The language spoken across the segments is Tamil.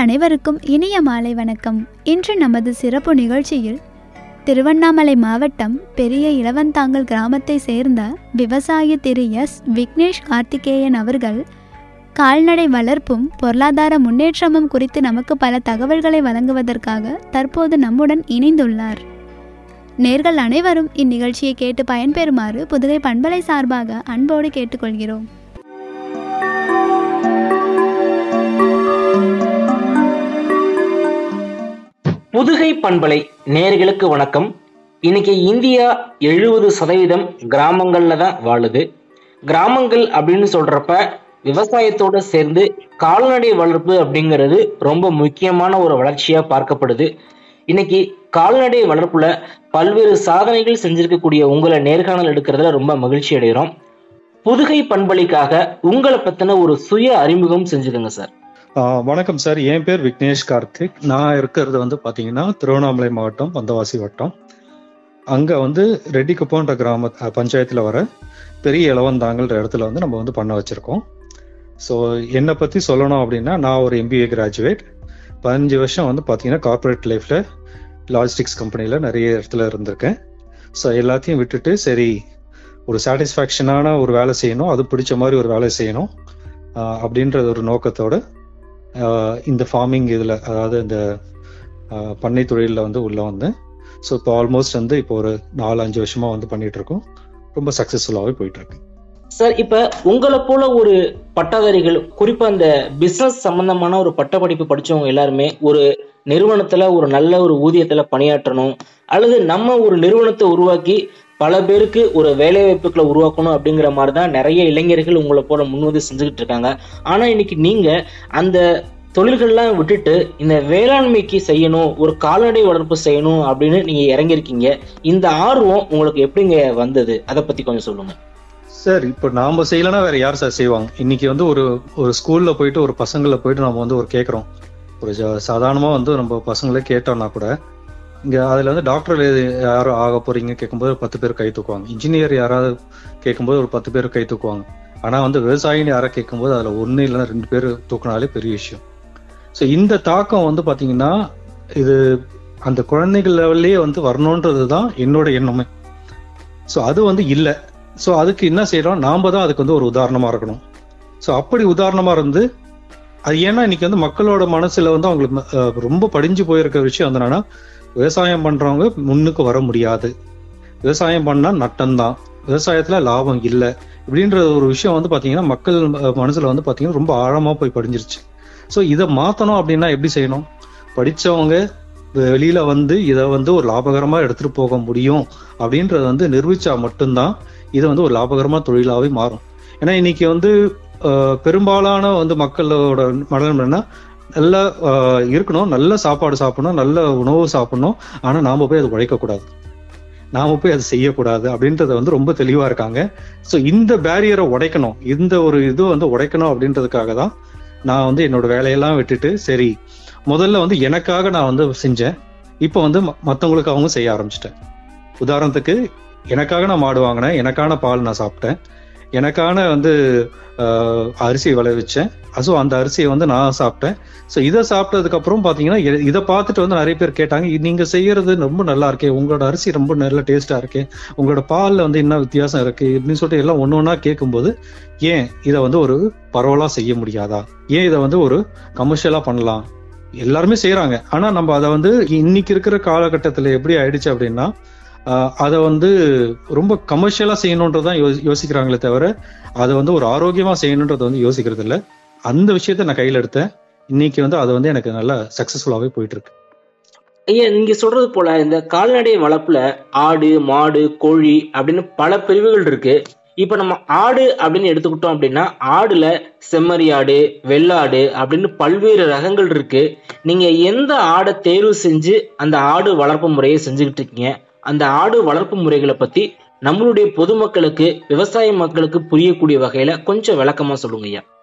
அனைவருக்கும் இனிய மாலை வணக்கம் இன்று நமது சிறப்பு நிகழ்ச்சியில் திருவண்ணாமலை மாவட்டம் பெரிய இளவந்தாங்கல் கிராமத்தை சேர்ந்த விவசாயி திரு எஸ் விக்னேஷ் கார்த்திகேயன் அவர்கள் கால்நடை வளர்ப்பும் பொருளாதார முன்னேற்றமும் குறித்து நமக்கு பல தகவல்களை வழங்குவதற்காக தற்போது நம்முடன் இணைந்துள்ளார் நேர்கள் அனைவரும் இந்நிகழ்ச்சியை கேட்டு பயன்பெறுமாறு புதுகை பண்பலை சார்பாக அன்போடு கேட்டுக்கொள்கிறோம் புதுகை பண்பலை நேர்களுக்கு வணக்கம் இன்னைக்கு இந்தியா எழுபது சதவீதம் கிராமங்கள்ல தான் வாழுது கிராமங்கள் அப்படின்னு சொல்றப்ப விவசாயத்தோட சேர்ந்து கால்நடை வளர்ப்பு அப்படிங்கிறது ரொம்ப முக்கியமான ஒரு வளர்ச்சியா பார்க்கப்படுது இன்னைக்கு கால்நடை வளர்ப்புல பல்வேறு சாதனைகள் செஞ்சிருக்கக்கூடிய உங்களை நேர்காணல் எடுக்கிறதுல ரொம்ப மகிழ்ச்சி அடைகிறோம் புதுகை பண்பலைக்காக உங்களை பத்தின ஒரு சுய அறிமுகம் செஞ்சுக்கோங்க சார் ஆஹ் வணக்கம் சார் என் பேர் விக்னேஷ் கார்த்திக் நான் இருக்கிறது வந்து பாத்தீங்கன்னா திருவண்ணாமலை மாவட்டம் பந்தவாசி வட்டம் அங்க வந்து ரெட்டிக்குப்போன்ற கிராம அஹ், பஞ்சாயத்துல வர பெரிய இளவந்தாங்கன்ற இடத்துல வந்து நம்ம வந்து பண்ண வச்சிருக்கோம் ஸோ என்னை பத்தி சொல்லணும் அப்படின்னா நான் ஒரு எம்பிஏ கிராஜுவேட் பதினஞ்சு வருஷம் வந்து பாத்தீங்கன்னா கார்ப்பரேட் லைஃப்ல லாஜிஸ்டிக்ஸ் கம்பெனில நிறைய இடத்துல இருந்திருக்கேன் ஸோ எல்லாத்தையும் விட்டுட்டு சரி ஒரு சாட்டிஸ்ஃபேக்ஷனான ஒரு வேலை செய்யணும் அது பிடிச்ச மாதிரி ஒரு வேலை செய்யணும் ஆஹ், அப்படின்ற ஒரு நோக்கத்தோட ஆஹ் இந்த ஃபார்மிங் இதில் அதாவது இந்த ஆஹ் பண்ணை தொழிலில் வந்து உள்ள வந்தேன் ஸோ இப்போ ஆல்மோஸ்ட் வந்து இப்போ ஒரு நாலு அஞ்சு வருஷமா வந்து பண்ணிட்டு இருக்கோம் ரொம்ப சக்ஸஸ்ஃபுல்லாகவே போயிட்டு இருக்கு சார் இப்ப உங்களை போல ஒரு பட்டதாரிகள் குறிப்பா இந்த பிசினஸ் சம்பந்தமான ஒரு பட்டப்படிப்பு படிச்சவங்க எல்லாருமே ஒரு நிறுவனத்துல ஒரு நல்ல ஒரு ஊதியத்துல பணியாற்றணும் அல்லது நம்ம ஒரு நிறுவனத்தை உருவாக்கி பல பேருக்கு ஒரு வேலை வாய்ப்புகளை உருவாக்கணும் அப்படிங்கிற மாதிரி தான் நிறைய இளைஞர்கள் உங்களை போல முன்வந்து செஞ்சுக்கிட்டு இருக்காங்க ஆனா இன்னைக்கு நீங்க அந்த தொழில்கள்லாம் விட்டுட்டு இந்த வேளாண்மைக்கு செய்யணும் ஒரு கால்நடை வளர்ப்பு செய்யணும் அப்படின்னு நீங்க இறங்கியிருக்கீங்க இந்த ஆர்வம் உங்களுக்கு எப்படிங்க வந்தது அதை பத்தி கொஞ்சம் சொல்லுங்க சார் இப்போ நாம செய்யலைன்னா வேற யார் சார் செய்வாங்க இன்னைக்கு வந்து ஒரு ஒரு ஸ்கூல்ல போயிட்டு ஒரு பசங்களை போயிட்டு நம்ம வந்து ஒரு கேட்குறோம் ஒரு ஜ- சாதாரணமா வந்து நம்ம பசங்களே கேட்டோம்னா கூட இங்க அதுல வந்து டாக்டர் யாரும் ஆக போறீங்க கேட்கும்போது ஒரு பத்து பேர் கை தூக்குவாங்க இன்ஜினியர் யாராவது கேட்கும்போது ஒரு பத்து பேர் கை தூக்குவாங்க ஆனா வந்து விவசாயின்னு யாரை கேட்கும்போது அதுல ஒண்ணு இல்லைன்னா ரெண்டு பேர் தூக்குனாலே பெரிய விஷயம் ஸோ இந்த தாக்கம் வந்து பாத்தீங்கன்னா இது அந்த குழந்தைகள் லெவல்லே வந்து வரணுன்றது தான் என்னோட எண்ணமே ஸோ அது வந்து இல்லை ஸோ அதுக்கு என்ன செய்யறோம் நாம தான் அதுக்கு வந்து ஒரு உதாரணமா இருக்கணும் ஸோ அப்படி உதாரணமா இருந்து அது ஏன்னா இன்னைக்கு வந்து மக்களோட மனசுல வந்து அவங்களுக்கு அஹ், ரொம்ப படிஞ்சு போயிருக்க விஷயம் வந்து என்னன்னா விவசாயம் பண்றவங்க முன்னுக்கு வர முடியாது விவசாயம் பண்ணா நட்டம்தான் விவசாயத்துல லாபம் இல்லை இப்படின்ற ஒரு விஷயம் வந்து பாத்தீங்கன்னா மக்கள் அஹ், மனசுல வந்து பாத்தீங்கன்னா ரொம்ப ஆழமா போய் படிஞ்சிருச்சு ஸோ இதை மாத்தணும் அப்படின்னா எப்படி செய்யணும் படிச்சவங்க வெளியில வந்து இதை வந்து ஒரு லாபகரமா எடுத்துட்டு போக முடியும் அப்படின்றத வந்து நிரூபிச்சா மட்டும்தான் இது வந்து ஒரு லாபகரமா தொழிலாவே மாறும் ஏன்னா இன்னைக்கு வந்து அஹ், பெரும்பாலான வந்து மக்களோட மனநிலை என்னன்னா நல்ல அஹ், இருக்கணும் நல்ல சாப்பாடு சாப்பிடணும் நல்ல உணவு சாப்பிடணும் ஆனா நாம போய் அது உழைக்க கூடாது நாம போய் அதை செய்யக்கூடாது அப்படின்றத வந்து ரொம்ப தெளிவா இருக்காங்க ஸோ இந்த பேரியரை உடைக்கணும் இந்த ஒரு இது வந்து உடைக்கணும் அப்படின்றதுக்காக தான் நான் வந்து என்னோட வேலையெல்லாம் விட்டுட்டு சரி முதல்ல வந்து எனக்காக நான் வந்து செஞ்சேன் இப்போ வந்து ம- மத்தவங்களுக்காகவும் செய்ய ஆரம்பிச்சிட்டேன் உதாரணத்துக்கு எனக்காக நான் மாடு வாங்கினேன் எனக்கான பால் நான் சாப்பிட்டேன் எனக்கான வந்து ஆஹ், அரிசி விளைவிச்சேன் ஸோ அந்த அரிசியை வந்து நான் சாப்பிட்டேன் ஸோ இதை சாப்பிட்டதுக்கு அப்புறம் பாத்தீங்கன்னா இ- இதை பார்த்துட்டு வந்து நிறைய பேர் கேட்டாங்க "இது நீங்க செய்யறது ரொம்ப நல்லா இருக்கே உங்களோட அரிசி ரொம்ப நல்ல டேஸ்டா இருக்கே உங்களோட பால்ல வந்து என்ன வித்தியாசம் இருக்கு இப்படின்னு சொல்லிட்டு எல்லாம் ஒண்ணு ஒண்ணா கேட்கும்போது ஏன் இதை வந்து ஒரு பரவலா செய்ய முடியாதா ஏன் இதை வந்து ஒரு கமர்ஷியலா பண்ணலாம் எல்லாருமே செய்யறாங்க ஆனா நம்ம அதை வந்து இன்னைக்கு இருக்கிற காலகட்டத்துல எப்படி ஆயிடுச்சு அப்படின்னா ஆஹ் அதை வந்து ரொம்ப கமர்ஷியலா செய்யணுன்றதான் யோ யோசிக்கிறாங்களே தவிர அதை வந்து ஒரு ஆரோக்கியமா செய்யணுன்றதை வந்து யோசிக்கிறது இல்ல அந்த விஷயத்த நான் கையில எடுத்தேன் இன்னைக்கு வந்து அது வந்து எனக்கு நல்லா சக்சஸ்ஃபுல்லாவே போயிட்டு இருக்கு ஐயா நீங்க சொல்றது போல இந்த கால்நடை வளர்ப்புல ஆடு மாடு கோழி அப்படின்னு பல பிரிவுகள் இருக்கு இப்ப நம்ம ஆடு அப்படின்னு எடுத்துக்கிட்டோம் அப்படின்னா ஆடுல செம்மறி ஆடு வெள்ளாடு அப்படின்னு பல்வேறு ரகங்கள் இருக்கு நீங்க எந்த ஆடை தேர்வு செஞ்சு அந்த ஆடு வளர்ப்பு முறையை செஞ்சுக்கிட்டு இருக்கீங்க அந்த ஆடு வளர்ப்பு முறைகளை பத்தி நம்மளுடைய பொதுமக்களுக்கு விவசாய மக்களுக்கு புரியக்கூடிய வகையில கொஞ்சம் விளக்கமா சொல்லுங்க ஐயா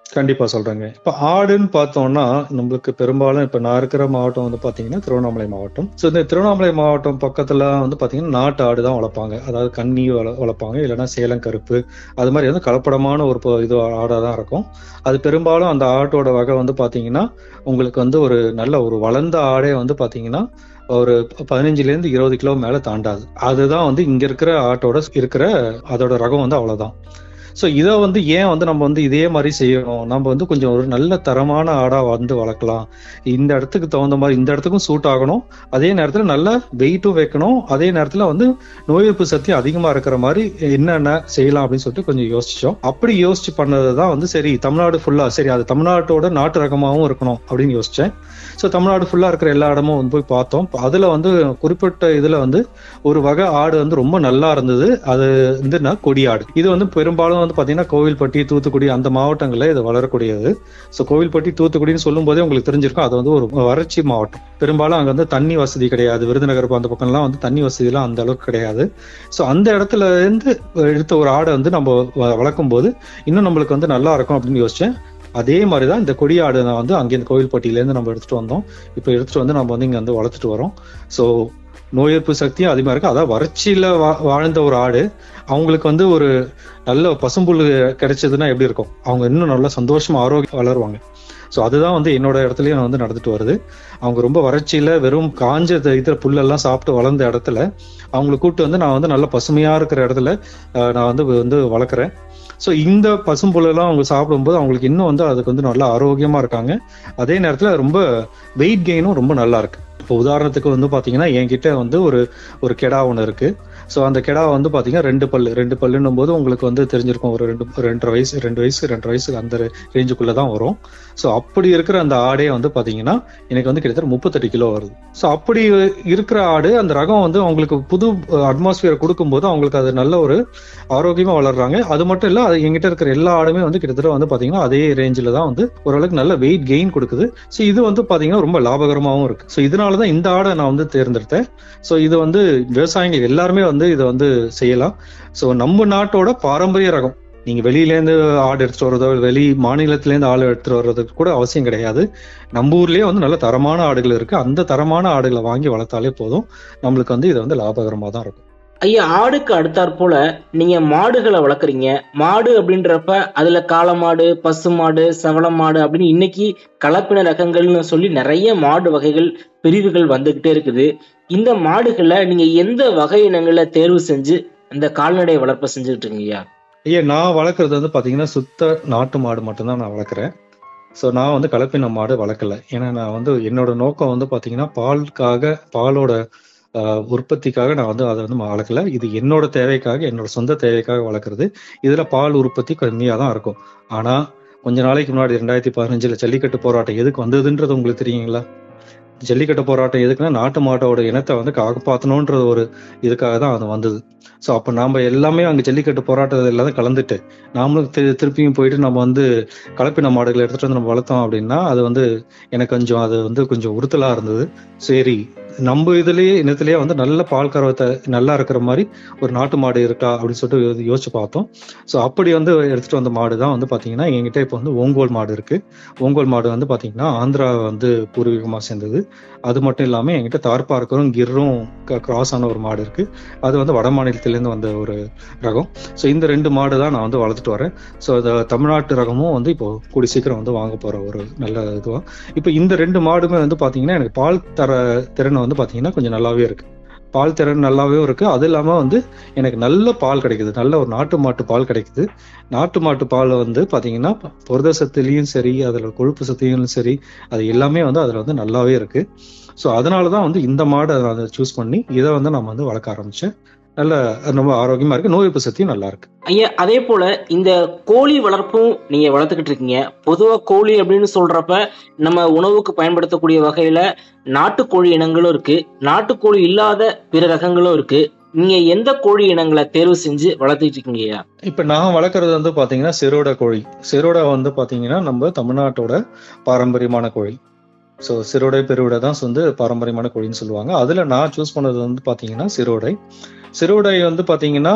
கண்டிப்பா சொல்றேங்க இப்ப ஆடுன்னு பார்த்தோம்னா நம்மளுக்கு பெரும்பாலும் இப்ப நான் இருக்கிற மாவட்டம் வந்து பாத்தீங்கன்னா திருவண்ணாமலை மாவட்டம் ஸோ இந்த திருவண்ணாமலை மாவட்டம் பக்கத்துல வந்து பாத்தீங்கன்னா நாட்டு ஆடு தான் வளர்ப்பாங்க அதாவது கன்னி வள வளர்ப்பாங்க இல்லைன்னா சேலம் கருப்பு அது மாதிரி வந்து கலப்படமான ஒரு பொ- இது ஆடா தான் இருக்கும் அது பெரும்பாலும் அந்த ஆட்டோட வகை வந்து பாத்தீங்கன்னா உங்களுக்கு வந்து ஒரு நல்ல ஒரு வளர்ந்த ஆடே வந்து பாத்தீங்கன்னா ஒரு பதினஞ்சுல இருந்து இருபது கிலோ மேல தாண்டாது அதுதான் வந்து இங்க இருக்கிற ஆட்டோட இருக்கிற அதோட ரகம் வந்து அவ்வளவுதான் ஸோ இதை வந்து ஏன் வந்து நம்ம வந்து இதே மாதிரி செய்யணும் நம்ம வந்து கொஞ்சம் ஒரு நல்ல தரமான ஆடா வந்து வளர்க்கலாம் இந்த இடத்துக்கு தகுந்த மாதிரி இந்த இடத்துக்கும் சூட் ஆகணும் அதே நேரத்தில் நல்ல வெயிட்டும் வைக்கணும் அதே நேரத்தில் வந்து நோய் எதிர்ப்பு சக்தி அதிகமாக இருக்கிற மாதிரி என்னென்ன செய்யலாம் அப்படின்னு சொல்லிட்டு கொஞ்சம் யோசிச்சோம் அப்படி யோசிச்சு பண்ணது தான் வந்து சரி தமிழ்நாடு ஃபுல்லா சரி அது தமிழ்நாட்டோட நாட்டு ரகமாகவும் இருக்கணும் அப்படின்னு யோசிச்சேன் ஸோ தமிழ்நாடு ஃபுல்லா இருக்கிற எல்லா இடமும் வந்து போய் பார்த்தோம் அதுல வந்து குறிப்பிட்ட இதுல வந்து ஒரு வகை ஆடு வந்து ரொம்ப நல்லா இருந்தது அது வந்துன்னா கொடி ஆடு இது வந்து பெரும்பாலும் வந்து பாத்தீங்கன்னா கோவில்பட்டி தூத்துக்குடி அந்த மாவட்டங்கள்ல இது வளரக்கூடியது ஸோ கோவில்பட்டி தூத்துக்குடின்னு சொல்லும் போதே உங்களுக்கு தெரிஞ்சிருக்கும் அது வந்து ஒரு வறட்சி மாவட்டம் பெரும்பாலும் அங்க வந்து தண்ணி வசதி கிடையாது விருதுநகர் அந்த பக்கம்லாம் வந்து தண்ணி வசதிலாம் அந்த அளவுக்கு கிடையாது ஸோ அந்த இடத்துல இருந்து எடுத்த ஒரு ஆடை வந்து நம்ம வ- வளர்க்கும் போது இன்னும் நம்மளுக்கு வந்து நல்லா இருக்கும் அப்படின்னு யோசிச்சேன் அதே மாதிரி தான் இந்த கொடி ஆடு நான் வந்து அங்கேருந்து கோவில்பட்டியிலேருந்து நம்ம எடுத்துட்டு வந்தோம் இப்போ எடுத்துட்டு வந்து நம்ம வந்து இங்க வந்து வளர்த்துட்டு வரோம் ஸோ நோய் எதிர்ப்பு சக்தியும் அதிகமா இருக்கு அதாவது வறட்சியில வா- வாழ்ந்த ஒரு ஆடு அவங்களுக்கு வந்து ஒரு நல்ல பசும்புல் கிடைச்சதுன்னா எப்படி இருக்கும் அவங்க இன்னும் நல்லா சந்தோஷமா ஆரோக்கியம் வளருவாங்க ஸோ அதுதான் வந்து என்னோட இடத்துலயும் வந்து நடந்துட்டு வருது அவங்க ரொம்ப வறட்சியில வெறும் காஞ்ச த- இதுல புல்லெல்லாம் சாப்பிட்டு வளர்ந்த இடத்துல அவங்களை கூப்பிட்டு வந்து நான் வந்து நல்ல பசுமையா இருக்கிற இடத்துல அஹ், நான் வந்து வந்து வளர்க்குறேன் ஸோ இந்த பசும்புல்லெல்லாம் அவங்க சாப்பிடும்போது அவங்களுக்கு இன்னும் வந்து அதுக்கு வந்து நல்லா ஆரோக்கியமா இருக்காங்க அதே நேரத்துல ரொம்ப வெயிட் கெயினும் ரொம்ப நல்லா இருக்கு இப்போ உதாரணத்துக்கு வந்து பாத்தீங்கன்னா என்கிட்ட வந்து ஒரு ஒரு கெடா ஒன்று இருக்கு ஸோ அந்த கெடா வந்து பாத்தீங்கன்னா ரெண்டு பல்லு ரெண்டு பல்லுன்னும் போது உங்களுக்கு வந்து தெரிஞ்சிருக்கும் ஒரு ரெண்டு ரெண்டரை வயசு ரெண்டு வயசு ரெண்டரை வயசு அந்த ரேஞ்சுக்குள்ள தான் வரும் ஸோ அப்படி இருக்கிற அந்த ஆடே வந்து பாத்தீங்கன்னா எனக்கு வந்து கிட்டத்தட்ட முப்பத்தெட்டு கிலோ வருது ஸோ அப்படி இருக்கிற ஆடு அந்த ரகம் வந்து அவங்களுக்கு புது அட்மாஸ்பியர் கொடுக்கும்போது அவங்களுக்கு அது நல்ல ஒரு ஆரோக்கியமா வளர்றாங்க அது மட்டும் இல்ல அது எங்கிட்ட இருக்கிற எல்லா ஆடுமே வந்து கிட்டத்தட்ட வந்து பாத்தீங்கன்னா அதே ரேஞ்சில் தான் வந்து ஓரளவுக்கு நல்ல வெயிட் கெயின் கொடுக்குது ஸோ இது வந்து பாத்தீங்கன்னா ரொம்ப லாபகரமாகவும் இருக்கு ஸோ இதனால தான் இந்த ஆடை நான் வந்து தேர்ந்தெடுத்தேன் ஸோ இது வந்து விவசாயிகள் எல்லாருமே வந்து இதை வந்து செய்யலாம் ஸோ நம்ம நாட்டோட பாரம்பரிய ரகம் நீங்க வெளியிலேருந்து ஆடு எடுத்துட்டு வர்றதோ வெளி மாநிலத்திலேருந்து ஆடு எடுத்துட்டு வர்றதுக்கு கூட அவசியம் கிடையாது நம்ம ஊர்லயே வந்து நல்ல தரமான ஆடுகள் இருக்கு அந்த தரமான ஆடுகளை வாங்கி வளர்த்தாலே போதும் நம்மளுக்கு வந்து இது வந்து லாபகரமா தான் இருக்கும் ஐயா ஆடுக்கு அடுத்தாற் போல நீங்க மாடுகளை வளர்க்குறீங்க மாடு அப்படின்றப்ப அதுல காளை மாடு பசு மாடு செவள மாடு அப்படின்னு இன்னைக்கு கலப்பின ரகங்கள்னு சொல்லி நிறைய மாடு வகைகள் பிரிவுகள் வந்துகிட்டே இருக்குது இந்த மாடுகளை நீங்க எந்த வகை இனங்களை தேர்வு செஞ்சு இந்த கால்நடை வளர்ப்பை செஞ்சுட்டு இருக்கீங்க ஐயா நான் வளர்க்குறது வந்து பாத்தீங்கன்னா சுத்த நாட்டு மாடு மட்டும்தான் நான் வளர்க்குறேன் ஸோ நான் வந்து கலப்பின மாடு வளர்க்கல ஏன்னா நான் வந்து என்னோட நோக்கம் வந்து பாத்தீங்கன்னா பாலுக்காக பாலோட ஆஹ், உற்பத்திக்காக நான் வந்து அதை வந்து வளர்க்கல இது என்னோட தேவைக்காக என்னோட சொந்த தேவைக்காக வளர்க்குறது இதுல பால் உற்பத்தி கம்மியா தான் இருக்கும் ஆனா கொஞ்ச நாளைக்கு முன்னாடி ரெண்டாயிரத்தி பதினஞ்சுல ஜல்லிக்கட்டு போராட்டம் எதுக்கு வந்ததுன்றது உங்களுக்கு தெரியுங்களா ஜல்லிக்கட்டு போராட்டம் எதுக்குன்னா நாட்டு மாட்டோட இனத்தை வந்து காப்பாற்றணுன்ற ஒரு இதுக்காக தான் அது வந்தது ஸோ அப்போ நாம எல்லாமே அங்கே ஜல்லிக்கட்டு போராட்டத்தில் எல்லாம் கலந்துட்டு நாமளும் திரு- திருப்பியும் போயிட்டு நம்ம வந்து கலப்பின மாடுகளை எடுத்துட்டு வந்து நம்ம வளர்த்தோம் அப்படின்னா அது வந்து எனக்கு கொஞ்சம் அது வந்து கொஞ்சம் உறுத்தலா இருந்தது சரி நம்ம இதுலயே இனத்திலேயே வந்து நல்ல பால் கறவத்தை நல்லா இருக்கிற மாதிரி ஒரு நாட்டு மாடு இருக்கா அப்படின்னு சொல்லிட்டு யோ- யோசிச்சு பார்த்தோம் ஸோ அப்படி வந்து எடுத்துட்டு வந்த மாடு தான் வந்து பாத்தீங்கன்னா என்கிட்ட இப்போ வந்து ஓங்கோல் மாடு இருக்கு ஓங்கோல் மாடு வந்து பாத்தீங்கன்னா ஆந்திரா வந்து பூர்வீகமா சேர்ந்தது அது மட்டும் இல்லாம என்கிட்ட தார்பார்க்கரும் கிர்ரும் கிராஸ் ஆன ஒரு மாடு இருக்கு அது வந்து வட மாநிலத்திலேருந்து வந்த ஒரு ரகம் ஸோ இந்த ரெண்டு மாடு தான் நான் வந்து வளர்த்துட்டு வரேன் ஸோ அந்த தமிழ்நாட்டு ரகமும் வந்து இப்போ கூடி சீக்கிரம் வந்து வாங்க போற ஒரு நல்ல இதுவா இப்போ இந்த ரெண்டு மாடுமே வந்து பாத்தீங்கன்னா எனக்கு பால் தர திறன் வந்து பாத்தீங்கன்னா கொஞ்சம் நல்லாவே இருக்கு பால் திறன் நல்லாவே இருக்கு அது இல்லாம வந்து எனக்கு நல்ல பால் கிடைக்குது நல்ல ஒரு நாட்டு மாட்டு பால் கிடைக்குது நாட்டு மாட்டு பால் வந்து பாத்தீங்கன்னா புரத சத்துலயும் சரி அதுல கொழுப்பு சத்துலையும் சரி அது எல்லாமே வந்து அதுல வந்து நல்லாவே இருக்கு ஸோ அதனாலதான் வந்து இந்த மாடை நான் சூஸ் பண்ணி இதை வந்து நம்ம வந்து வளர்க்க ஆரம்பிச்சேன் நல்ல ரொம்ப ஆரோக்கியமா இருக்கு நோய் எதிர்ப்பு சக்தியும் நல்லா இருக்கு ஐயா அதே போல இந்த கோழி வளர்ப்பும் நீங்க வளர்த்துக்கிட்டு இருக்கீங்க பொதுவா கோழி அப்படின்னு சொல்றப்ப நம்ம உணவுக்கு பயன்படுத்தக்கூடிய வகையில நாட்டுக்கோழி இனங்களும் இருக்கு நாட்டுக்கோழி இல்லாத பிற ரகங்களும் இருக்கு நீங்க எந்த கோழி இனங்களை தேர்வு செஞ்சு வளர்த்துட்டு இருக்கீங்க ஐயா இப்ப நான் வளர்க்கறது வந்து பாத்தீங்கன்னா சிரோட கோழி சிரோட வந்து பாத்தீங்கன்னா நம்ம தமிழ்நாட்டோட பாரம்பரியமான கோழி ஸோ சிரோடை பெருவிடை தான் வந்து பாரம்பரியமான கோழின்னு சொல்லுவாங்க அதுல நான் சூஸ் பண்ணது வந்து பாத்தீங்கன்னா சிரோடை சிரோடை வந்து பாத்தீங்கன்னா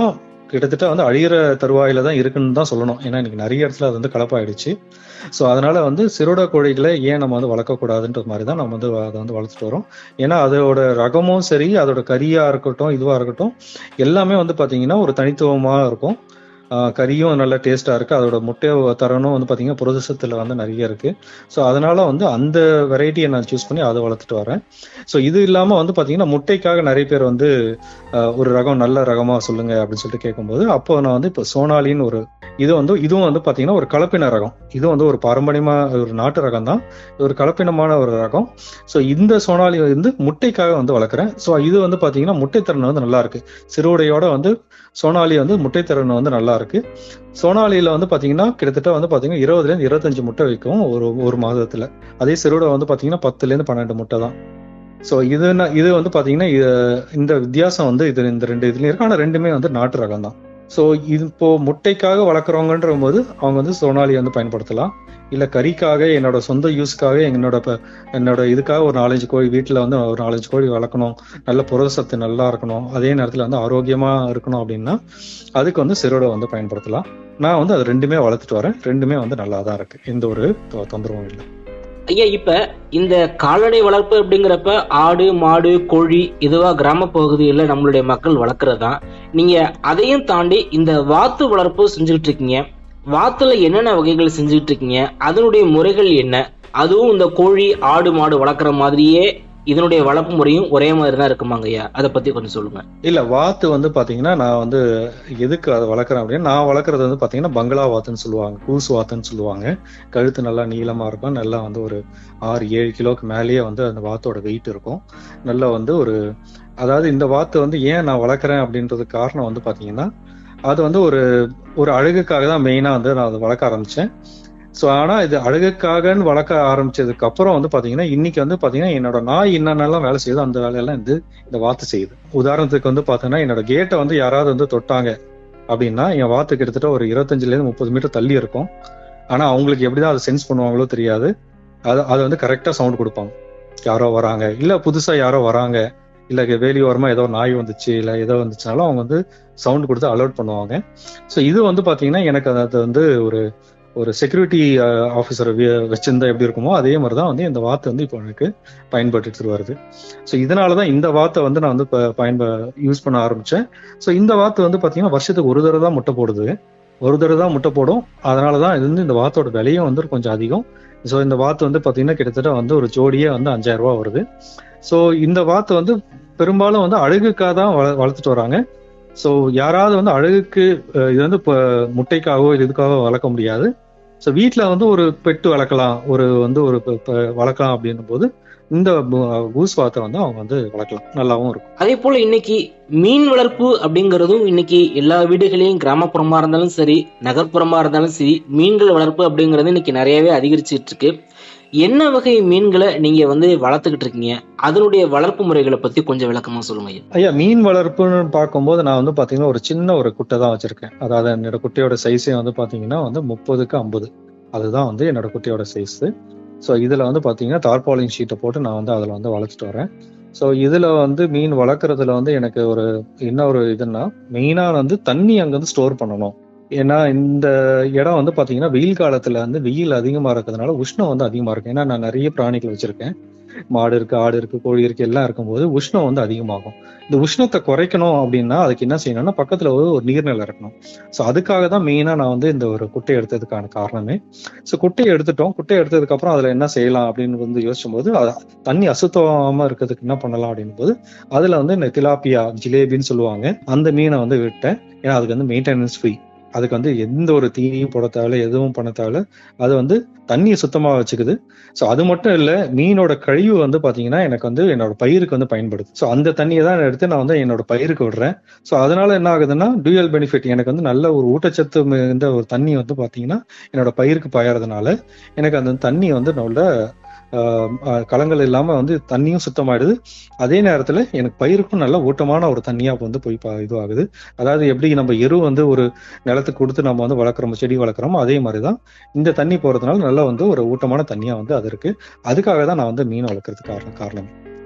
கிட்டத்தட்ட வந்து அழியிற தருவாயில தான் இருக்குன்னு தான் சொல்லணும் ஏன்னா இன்னைக்கு நிறைய இடத்துல அது வந்து கலப்பாயிடுச்சு ஸோ அதனால வந்து சிறுட கோழிகளை ஏன் நம்ம வந்து வளர்க்கக்கூடாதுன்ற மாதிரி தான் நம்ம வந்து அதை வந்து வளர்த்துட்டு வரோம் ஏன்னா அதோட ரகமும் சரி அதோட கறியா இருக்கட்டும் இதுவா இருக்கட்டும் எல்லாமே வந்து பாத்தீங்கன்னா ஒரு தனித்துவமா இருக்கும் ஆஹ் கறியும் நல்ல டேஸ்டா இருக்கு அதோட முட்டை தரணும் வந்து பாத்தீங்கன்னா புரதசத்துல வந்து நிறைய இருக்கு ஸோ அதனால வந்து அந்த வெரைட்டியை நான் சூஸ் பண்ணி அதை வளர்த்துட்டு வரேன் ஸோ இது இல்லாம வந்து பாத்தீங்கன்னா முட்டைக்காக நிறைய பேர் வந்து ஆஹ் ஒரு ரகம் நல்ல ரகமா சொல்லுங்க அப்படின்னு சொல்லிட்டு கேட்கும்போது அப்போ நான் வந்து இப்போ சோனாலின்னு ஒரு இது வந்து இதுவும் வந்து பாத்தீங்கன்னா ஒரு கலப்பின ரகம் இது வந்து ஒரு பாரம்பரியமா ஒரு நாட்டு ரகம் தான் இது ஒரு கலப்பினமான ஒரு ரகம் ஸோ இந்த சோனாலி வந்து முட்டைக்காக வந்து வளர்க்குறேன் ஸோ இது வந்து பாத்தீங்கன்னா முட்டை திறன் வந்து நல்லா இருக்கு சிறுவுடையோட வந்து சோனாலி வந்து முட்டை திறன் வந்து நல்லா இருக்கு சோனாலியில வந்து பாத்தீங்கன்னா கிட்டத்தட்ட வந்து பாத்தீங்கன்னா இருபதுல இருந்து இருபத்தஞ்சு முட்டை வைக்கும் ஒரு ஒரு மாதத்துல அதே சிறுவிடை வந்து பாத்தீங்கன்னா பத்துல இருந்து பன்னெண்டு முட்டை தான் ஸோ இது ந- இது வந்து பாத்தீங்கன்னா இது- இந்த வித்தியாசம் வந்து இது இந்த ரெண்டு இதுலயும் இருக்கு ஆனா ரெண்டுமே வந்து நாட்டு ரகம் தான் ஸோ இது இப்போ முட்டைக்காக வளர்க்குறவங்கன்ற போது அவங்க வந்து சோனாலி வந்து பயன்படுத்தலாம் இல்ல கறிக்காக என்னோட சொந்த யூஸ்க்காக என்னோட ப- என்னோட இதுக்காக ஒரு நாலஞ்சு கோழி வீட்டுல வந்து ஒரு நாலஞ்சு கோழி வளர்க்கணும் நல்ல புரதசத்து நல்லா இருக்கணும் அதே நேரத்துல வந்து ஆரோக்கியமா இருக்கணும் அப்படின்னா அதுக்கு வந்து சிறுவிடை வந்து பயன்படுத்தலாம் நான் வந்து அது ரெண்டுமே வளர்த்துட்டு வரேன் ரெண்டுமே வந்து நல்லா தான் இருக்கு எந்த ஒரு தொ- தொந்தரவும் இல்லை ஐயா இப்ப இந்த கால்நடை வளர்ப்பு அப்படிங்கிறப்ப ஆடு மாடு கோழி இதுவா கிராம பகுதிகளில் நம்மளுடைய மக்கள் வளர்க்கறது தான் நீங்க அதையும் தாண்டி இந்த வாத்து வளர்ப்பு செஞ்சுக்கிட்டு இருக்கீங்க வாத்துல என்னென்ன வகைகள் செஞ்சுக்கிட்டு இருக்கீங்க அதனுடைய முறைகள் என்ன அதுவும் இந்த கோழி ஆடு மாடு வளர்க்குற மாதிரியே இதனுடைய வளர்ப்பு முறையும் ஒரே மாதிரி தான் இருக்குமாங்க ஐயா அதை பத்தி கொஞ்சம் சொல்லுங்க இல்ல வாத்து வந்து பாத்தீங்கன்னா நான் வந்து எதுக்கு அதை வளர்க்குறேன் அப்படின்னா நான் வளர்க்குறது வந்து பாத்தீங்கன்னா பங்களா வாத்துன்னு சொல்லுவாங்க கூஸ் வாத்துன்னு சொல்லுவாங்க கழுத்து நல்லா நீளமா இருக்கும் நல்லா வந்து ஒரு ஆறு ஏழு கிலோக்கு மேலேயே வந்து அந்த வாத்தோட வெயிட் இருக்கும் நல்லா வந்து ஒரு அதாவது இந்த வாத்து வந்து ஏன் நான் வளர்க்குறேன் அப்படின்றதுக்கு காரணம் வந்து பாத்தீங்கன்னா அது வந்து ஒரு ஒரு அழகுக்காக தான் மெயினா வந்து நான் அதை வளர்க்க ஆரம்பிச்சேன் ஸோ ஆனா இது அழகுக்காகன்னு வளர்க்க ஆரம்பிச்சதுக்கு அப்புறம் வந்து பாத்தீங்கன்னா இன்னைக்கு வந்து பாத்தீங்கன்னா என்னோட நாய் என்னென்னலாம் வேலை செய்யுதோ அந்த வேலையெல்லாம் வந்து இந்த வாத்து செய்யுது உதாரணத்துக்கு வந்து பாத்தீங்கன்னா என்னோட கேட்டை வந்து யாராவது வந்து தொட்டாங்க அப்படின்னா என் வாத்து கிட்டத்தட்ட ஒரு இருபத்தஞ்சுல இருந்து முப்பது மீட்டர் தள்ளி இருக்கும் ஆனா அவங்களுக்கு எப்படிதான் அதை சென்ஸ் பண்ணுவாங்களோ தெரியாது அது அது வந்து கரெக்டா சவுண்ட் கொடுப்பாங்க யாரோ வராங்க இல்ல புதுசா யாரோ வராங்க இல்ல வேலி ஓரமா ஏதோ நாய் வந்துச்சு இல்ல ஏதோ வந்துச்சுனாலும் அவங்க வந்து சவுண்ட் கொடுத்து அலர்ட் பண்ணுவாங்க ஸோ இது வந்து பாத்தீங்கன்னா எனக்கு அது வந்து ஒரு ஒரு செக்யூரிட்டி ஆஃபீஸர் வச்சிருந்தா எப்படி இருக்குமோ அதே மாதிரி தான் வந்து இந்த வாத்து வந்து இப்போ எனக்கு பயன்பட்டு வருது ஸோ இதனால தான் இந்த வாத்தை வந்து நான் வந்து இப்போ பயன்ப யூஸ் பண்ண ஆரம்பிச்சேன் ஸோ இந்த வாத்து வந்து பார்த்தீங்கன்னா வருஷத்துக்கு ஒரு தடவை தான் முட்டை போடுது ஒரு தடவை தான் முட்டை போடும் அதனால தான் இது வந்து இந்த வாத்தோட விலையும் வந்து கொஞ்சம் அதிகம் ஸோ இந்த வாத்து வந்து பார்த்தீங்கன்னா கிட்டத்தட்ட வந்து ஒரு ஜோடியே வந்து அஞ்சாயிரம் ரூபாய் வருது ஸோ இந்த வாத்து வந்து பெரும்பாலும் வந்து அழகுக்காக தான் வள வளர்த்துட்டு வராங்க ஸோ யாராவது வந்து அழகுக்கு அஹ், இது வந்து இப்போ முட்டைக்காகவோ இது இதுக்காகவோ வளர்க்க முடியாது ஸோ வீட்டில் வந்து ஒரு பெட்டு வளர்க்கலாம் ஒரு வந்து ஒரு ப- ப- வளர்க்கலாம் அப்படின்னும் போது இந்த கூஸ் வாத்தை வந்து அவங்க வந்து வளர்க்கலாம் நல்லாவும் இருக்கும் அதே போல இன்னைக்கு மீன் வளர்ப்பு அப்படிங்கிறதும் இன்னைக்கு எல்லா வீடுகளையும் கிராமப்புறமா இருந்தாலும் சரி நகர்ப்புறமா இருந்தாலும் சரி மீன்கள் வளர்ப்பு அப்படிங்கிறது இன்னைக்கு நிறையவே அதிகரிச்சிட்டு இருக்கு என்ன வகை மீன்களை நீங்க வந்து வளர்த்துக்கிட்டு இருக்கீங்க அதனுடைய வளர்ப்பு முறைகளை பத்தி கொஞ்சம் விளக்கமா சொல்லுங்க ஐயா ஐயா மீன் வளர்ப்புன்னு பார்க்கும்போது நான் வந்து பாத்தீங்கன்னா ஒரு சின்ன ஒரு குட்டை தான் வச்சிருக்கேன் அதாவது என்னோட குட்டையோட சைஸே வந்து பாத்தீங்கன்னா வந்து முப்பதுக்கு ஐம்பது அதுதான் வந்து என்னோட குட்டையோட சைஸ் ஸோ இதுல வந்து பாத்தீங்கன்னா தார்பாலிங் ஷீட்டை போட்டு நான் வந்து அதுல வந்து வளர்த்துட்டு வரேன் ஸோ இதுல வந்து மீன் வளர்க்குறதுல வந்து எனக்கு ஒரு என்ன ஒரு இதுன்னா மெயினா வந்து தண்ணி அங்க வந்து ஸ்டோர் பண்ணணும் ஏன்னா இந்த இடம் வந்து பாத்தீங்கன்னா வெயில் காலத்துல வந்து வெயில் அதிகமா இருக்கிறதுனால உஷ்ணம் வந்து அதிகமா இருக்கு ஏன்னா நான் நிறைய பிராணிகள் வச்சிருக்கேன் மாடு இருக்கு ஆடு இருக்கு கோழி இருக்கு எல்லாம் இருக்கும்போது உஷ்ணம் வந்து அதிகமாகும் இந்த உஷ்ணத்தை குறைக்கணும் அப்படின்னா அதுக்கு என்ன செய்யணும்னா பக்கத்துல ஒரு ஒரு நீர்நிலை இருக்கணும் ஸோ அதுக்காக தான் மெயினா நான் வந்து இந்த ஒரு குட்டை எடுத்ததுக்கான காரணமே ஸோ குட்டையை எடுத்துட்டோம் குட்டையை எடுத்ததுக்கு அப்புறம் அதுல என்ன செய்யலாம் அப்படின்னு வந்து யோசிச்சும் போது அது தண்ணி அசுத்தமாம இருக்கிறதுக்கு என்ன பண்ணலாம் அப்படின்னும் போது அதுல வந்து இந்த திலாப்பியா ஜிலேபின்னு சொல்லுவாங்க அந்த மீனை வந்து விட்டேன் ஏன்னா அதுக்கு வந்து மெயின்டெனன்ஸ் ஃப்ரீ அதுக்கு வந்து எந்த ஒரு தீனியும் போட தேவையில்ல எதுவும் பண்ண தேவையில்ல அது வந்து தண்ணியை சுத்தமா வச்சுக்குது ஸோ அது மட்டும் இல்ல மீனோட கழிவு வந்து பாத்தீங்கன்னா எனக்கு வந்து என்னோட பயிருக்கு வந்து பயன்படுது ஸோ அந்த தண்ணியை தான் எடுத்து நான் வந்து என்னோட பயிருக்கு விடுறேன் ஸோ அதனால என்ன ஆகுதுன்னா டூயல் பெனிஃபிட் எனக்கு வந்து நல்ல ஒரு ஊட்டச்சத்து மிகுந்த ஒரு தண்ணி வந்து பாத்தீங்கன்னா என்னோட பயிருக்கு பாயறதுனால எனக்கு அந்த தண்ணி வந்து நல்ல ஆஹ், ஆஹ், கலங்கள் இல்லாம வந்து தண்ணியும் சுத்தமாயிடுது அதே நேரத்துல எனக்கு பயிருக்கும் நல்ல ஊட்டமான ஒரு தண்ணியா வந்து போய் பா- இதுவாகுது அதாவது எப்படி நம்ம எரு வந்து ஒரு நிலத்துக்கு கொடுத்து நம்ம வந்து வளர்க்குறோம் செடி வளர்க்குறோமோ அதே மாதிரிதான் இந்த தண்ணி போறதுனால நல்லா வந்து ஒரு ஊட்டமான தண்ணியா வந்து அது இருக்கு அதுக்காக தான் நான் வந்து மீன் வளர்க்கறதுக்கு காரணம் காரணம்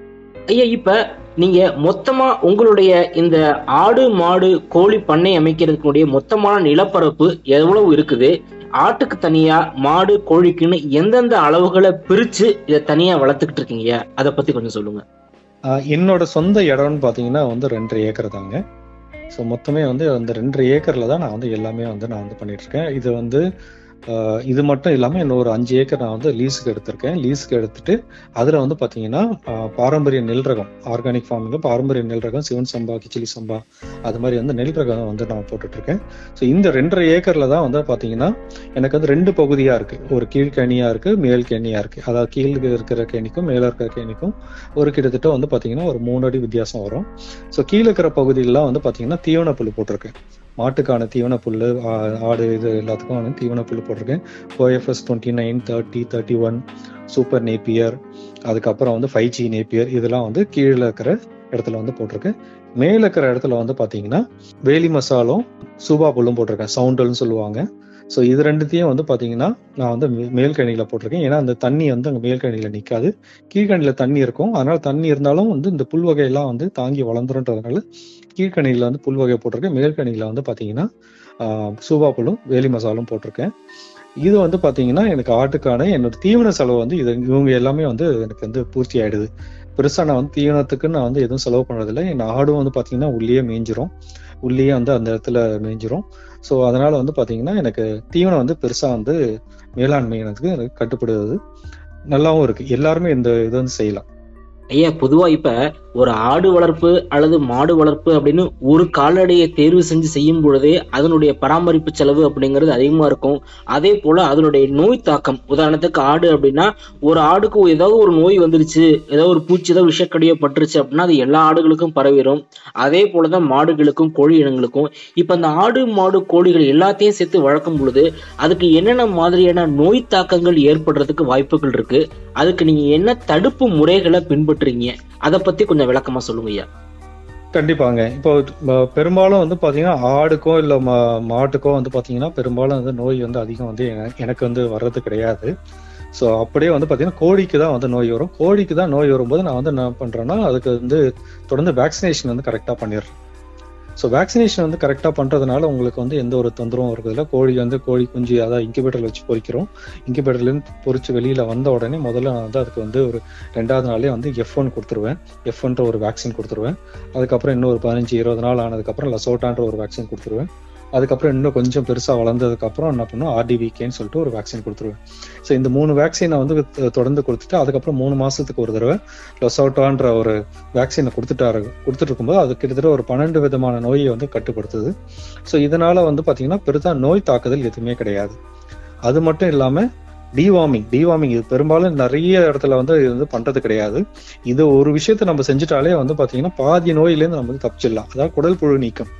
ஐயா இப்ப நீங்க மொத்தமா உங்களுடைய இந்த ஆடு மாடு கோழி பண்ணை அமைக்கிறதுக்குடைய மொத்தமான நிலப்பரப்பு எவ்வளவு இருக்குது ஆட்டுக்கு தனியா மாடு கோழிக்குன்னு எந்தெந்த அளவுகளை பிரிச்சு இதை தனியா வளர்த்துக்கிட்டு இருக்கீங்க அதை பத்தி கொஞ்சம் சொல்லுங்க ஆஹ் என்னோட சொந்த இடம்னு பாத்தீங்கன்னா வந்து ரெண்டரை ஏக்கர் தாங்க ஸோ மொத்தமே வந்து அந்த ரெண்டரை ஏக்கர்ல தான் நான் வந்து எல்லாமே வந்து நான் வந்து பண்ணிட்டு இருக்கேன் இது வந்து ஆஹ் இது மட்டும் இல்லாம இன்னொரு அஞ்சு ஏக்கர் நான் வந்து லீஸுக்கு எடுத்திருக்கேன் லீஸுக்கு எடுத்துட்டு அதுல வந்து பாத்தீங்கன்னா ஆஹ் பாரம்பரிய நெல் ரகம் ஆர்கானிக் ஃபார்மிங்ல பாரம்பரிய நெல் ரகம் சிவன் சம்பா கிச்சிலி சம்பா அது மாதிரி வந்து நெல் ரகம் வந்து நான் போட்டுட்டு இருக்கேன் ஸோ இந்த ரெண்டரை ஏக்கர்ல தான் வந்து பாத்தீங்கன்னா எனக்கு வந்து ரெண்டு பகுதியா இருக்கு ஒரு கீழ்கேணியா இருக்கு மேல் கேணியா இருக்கு அதாவது கீழ் இருக்கிற கேணிக்கும் மேல இருக்கிற கேணிக்கும் ஒரு கிட்டத்தட்ட வந்து பாத்தீங்கன்னா ஒரு மூணு அடி வித்தியாசம் வரும் ஸோ கீழே இருக்கிற பகுதியிலாம் வந்து பாத்தீங்கன்னா தீவன புல் போட்டிருக்கேன் மாட்டுக்கான தீவன புல் ஆடு இது எல்லாத்துக்கும் வந்து தீவன புல் போட்டிருக்கேன் OFS twenty nine thirty thirty one super Napier அதுக்கப்புறம் வந்து ஃபைவ் ஜி நேப்பியர் இதெல்லாம் வந்து கீழே இருக்கிற இடத்துல வந்து போட்டிருக்கேன் மேல இருக்கிற இடத்துல வந்து பாத்தீங்கன்னா வேலி மசாலும் சூபா புல்லும் போட்டிருக்கேன் சவுண்டல்னு சொல்லுவாங்க ஸோ இது ரெண்டுத்தையும் வந்து பாத்தீங்கன்னா நான் வந்து மே- மேல் கணினியில போட்டிருக்கேன் ஏன்னா அந்த தண்ணி வந்து அங்கே மேல் கணினியில நிற்காது கீழ்கணியில தண்ணி இருக்கும் அதனால தண்ணி இருந்தாலும் வந்து இந்த புல் வகையெல்லாம் வந்து தாங்கி வளர்ந்துருன்றதுனால கீழ்கணியில வந்து புல் வகை போட்டிருக்கேன் மேல் கணினியில வந்து பாத்தீங்கன்னா ஆஹ், சூபா புல்லும் வேலி மசாலும் போட்டிருக்கேன் இது வந்து பாத்தீங்கன்னா எனக்கு ஆட்டுக்கான என்னோட தீவன செலவு வந்து இது இவங்க எல்லாமே வந்து எனக்கு வந்து பூர்த்தி ஆயிடுது பெருசா நான் வந்து தீவனத்துக்கு நான் வந்து எதுவும் செலவு பண்றதில்ல என் ஆடும் வந்து பாத்தீங்கன்னா உள்ளேயே மேய்ஞ்சிரும் உள்ளேயே வந்து அந்த இடத்துல மேய்ஞ்சிரும் ஸோ அதனால வந்து பாத்தீங்கன்னா எனக்கு தீவனம் வந்து பெருசா வந்து மேலாண்மை எனக்கு எனக்கு கட்டுப்படுது நல்லாவும் இருக்கு எல்லாருமே இந்த இது வந்து செய்யலாம் ஐயா பொதுவா இப்ப ஒரு ஆடு வளர்ப்பு அல்லது மாடு வளர்ப்பு அப்படின்னு ஒரு கால்நடையை தேர்வு செஞ்சு செய்யும் பொழுதே அதனுடைய பராமரிப்பு செலவு அப்படிங்கிறது அதிகமா இருக்கும் அதே போல அதனுடைய நோய் தாக்கம் உதாரணத்துக்கு ஆடு அப்படின்னா ஒரு ஆடுக்கு ஏதாவது ஒரு நோய் வந்துருச்சு ஏதோ ஒரு பூச்சி ஏதோ விஷக்கடியோ பட்டுருச்சு அப்படின்னா அது எல்லா ஆடுகளுக்கும் பரவிடும் அதே போலதான் மாடுகளுக்கும் கோழி இனங்களுக்கும் இப்ப அந்த ஆடு மாடு கோழிகள் எல்லாத்தையும் சேர்த்து வளர்க்கும் பொழுது அதுக்கு என்னென்ன மாதிரியான நோய் தாக்கங்கள் ஏற்படுறதுக்கு வாய்ப்புகள் இருக்கு அதுக்கு நீங்க என்ன தடுப்பு முறைகளை பின்பற்றுறீங்க அதை பத்தி கொஞ்சம் விளக்கமா சொல்லுங்க ஐயா கண்டிப்பாங்க இப்போ ம- பெரும்பாலும் வந்து பாத்தீங்கன்னா ஆடுக்கோ இல்ல மா- மாட்டுக்கோ வந்து பாத்தீங்கன்னா பெரும்பாலும் வந்து நோய் வந்து அதிகம் வந்து என- எனக்கு வந்து வர்றது கிடையாது ஸோ அப்படியே வந்து பாத்தீங்கன்னா கோழிக்கு தான் வந்து நோய் வரும் கோழிக்கு தான் நோய் வரும்போது நான் வந்து என்ன பண்றேன்னா அதுக்கு வந்து தொடர்ந்து வேக்சினேஷன் வந்து கரெக்டா பண்ணிடுறேன் ஸோ வேக்சினேஷன் வந்து கரெக்டாக பண்ணுறதுனால உங்களுக்கு வந்து எந்த ஒரு தொந்தரவும் இருக்கிறதுல கோழி வந்து கோழி குஞ்சு அதாவது இன்குபேட்டரில் வச்சு பொறிக்கிறோம் இன்குபேட்டர்லேருந்து பொறிச்சு வெளியில் வந்த உடனே முதல்ல நான் வந்து அதுக்கு வந்து ஒரு ரெண்டாவது நாளே வந்து எஃப் ஒன் கொடுத்துருவேன் எஃப் ஒன்ற ஒரு வேக்சின் கொடுத்துருவேன் அதுக்கப்புறம் இன்னும் ஒரு பதினஞ்சு இருபது நாள் ஆனதுக்கப்புறம் லசோட்டான்ற ஒரு வேக்சின் கொடுத்துருவேன் அதுக்கப்புறம் இன்னும் கொஞ்சம் பெருசா வளர்ந்ததுக்கு அப்புறம் என்ன பண்ணும் ஆர்டிவிகேன்னு சொல்லிட்டு ஒரு வேக்சின் கொடுத்துருவேன் ஸோ இந்த மூணு வேக்சினை வந்து தொ- தொடர்ந்து கொடுத்துட்டு அதுக்கப்புறம் மூணு மாசத்துக்கு ஒரு தடவை லொசோட்டான்ற ஒரு வேக்சினை கொடுத்துட்டாரு கொடுத்துட்டு இருக்கும்போது அது கிட்டத்தட்ட ஒரு பன்னெண்டு விதமான நோயை வந்து கட்டுப்படுத்துது ஸோ இதனால வந்து பாத்தீங்கன்னா பெருசா நோய் தாக்குதல் எதுவுமே கிடையாது அது மட்டும் இல்லாம டிவார்மிங் டிவார்மிங் இது பெரும்பாலும் நிறைய இடத்துல வந்து இது வந்து பண்றது கிடையாது இது ஒரு விஷயத்த நம்ம செஞ்சுட்டாலே வந்து பாத்தீங்கன்னா பாதி நோயிலேருந்து நம்ம வந்து தப்பிச்சிடலாம் அதாவது குடல் புழு நீக்கம்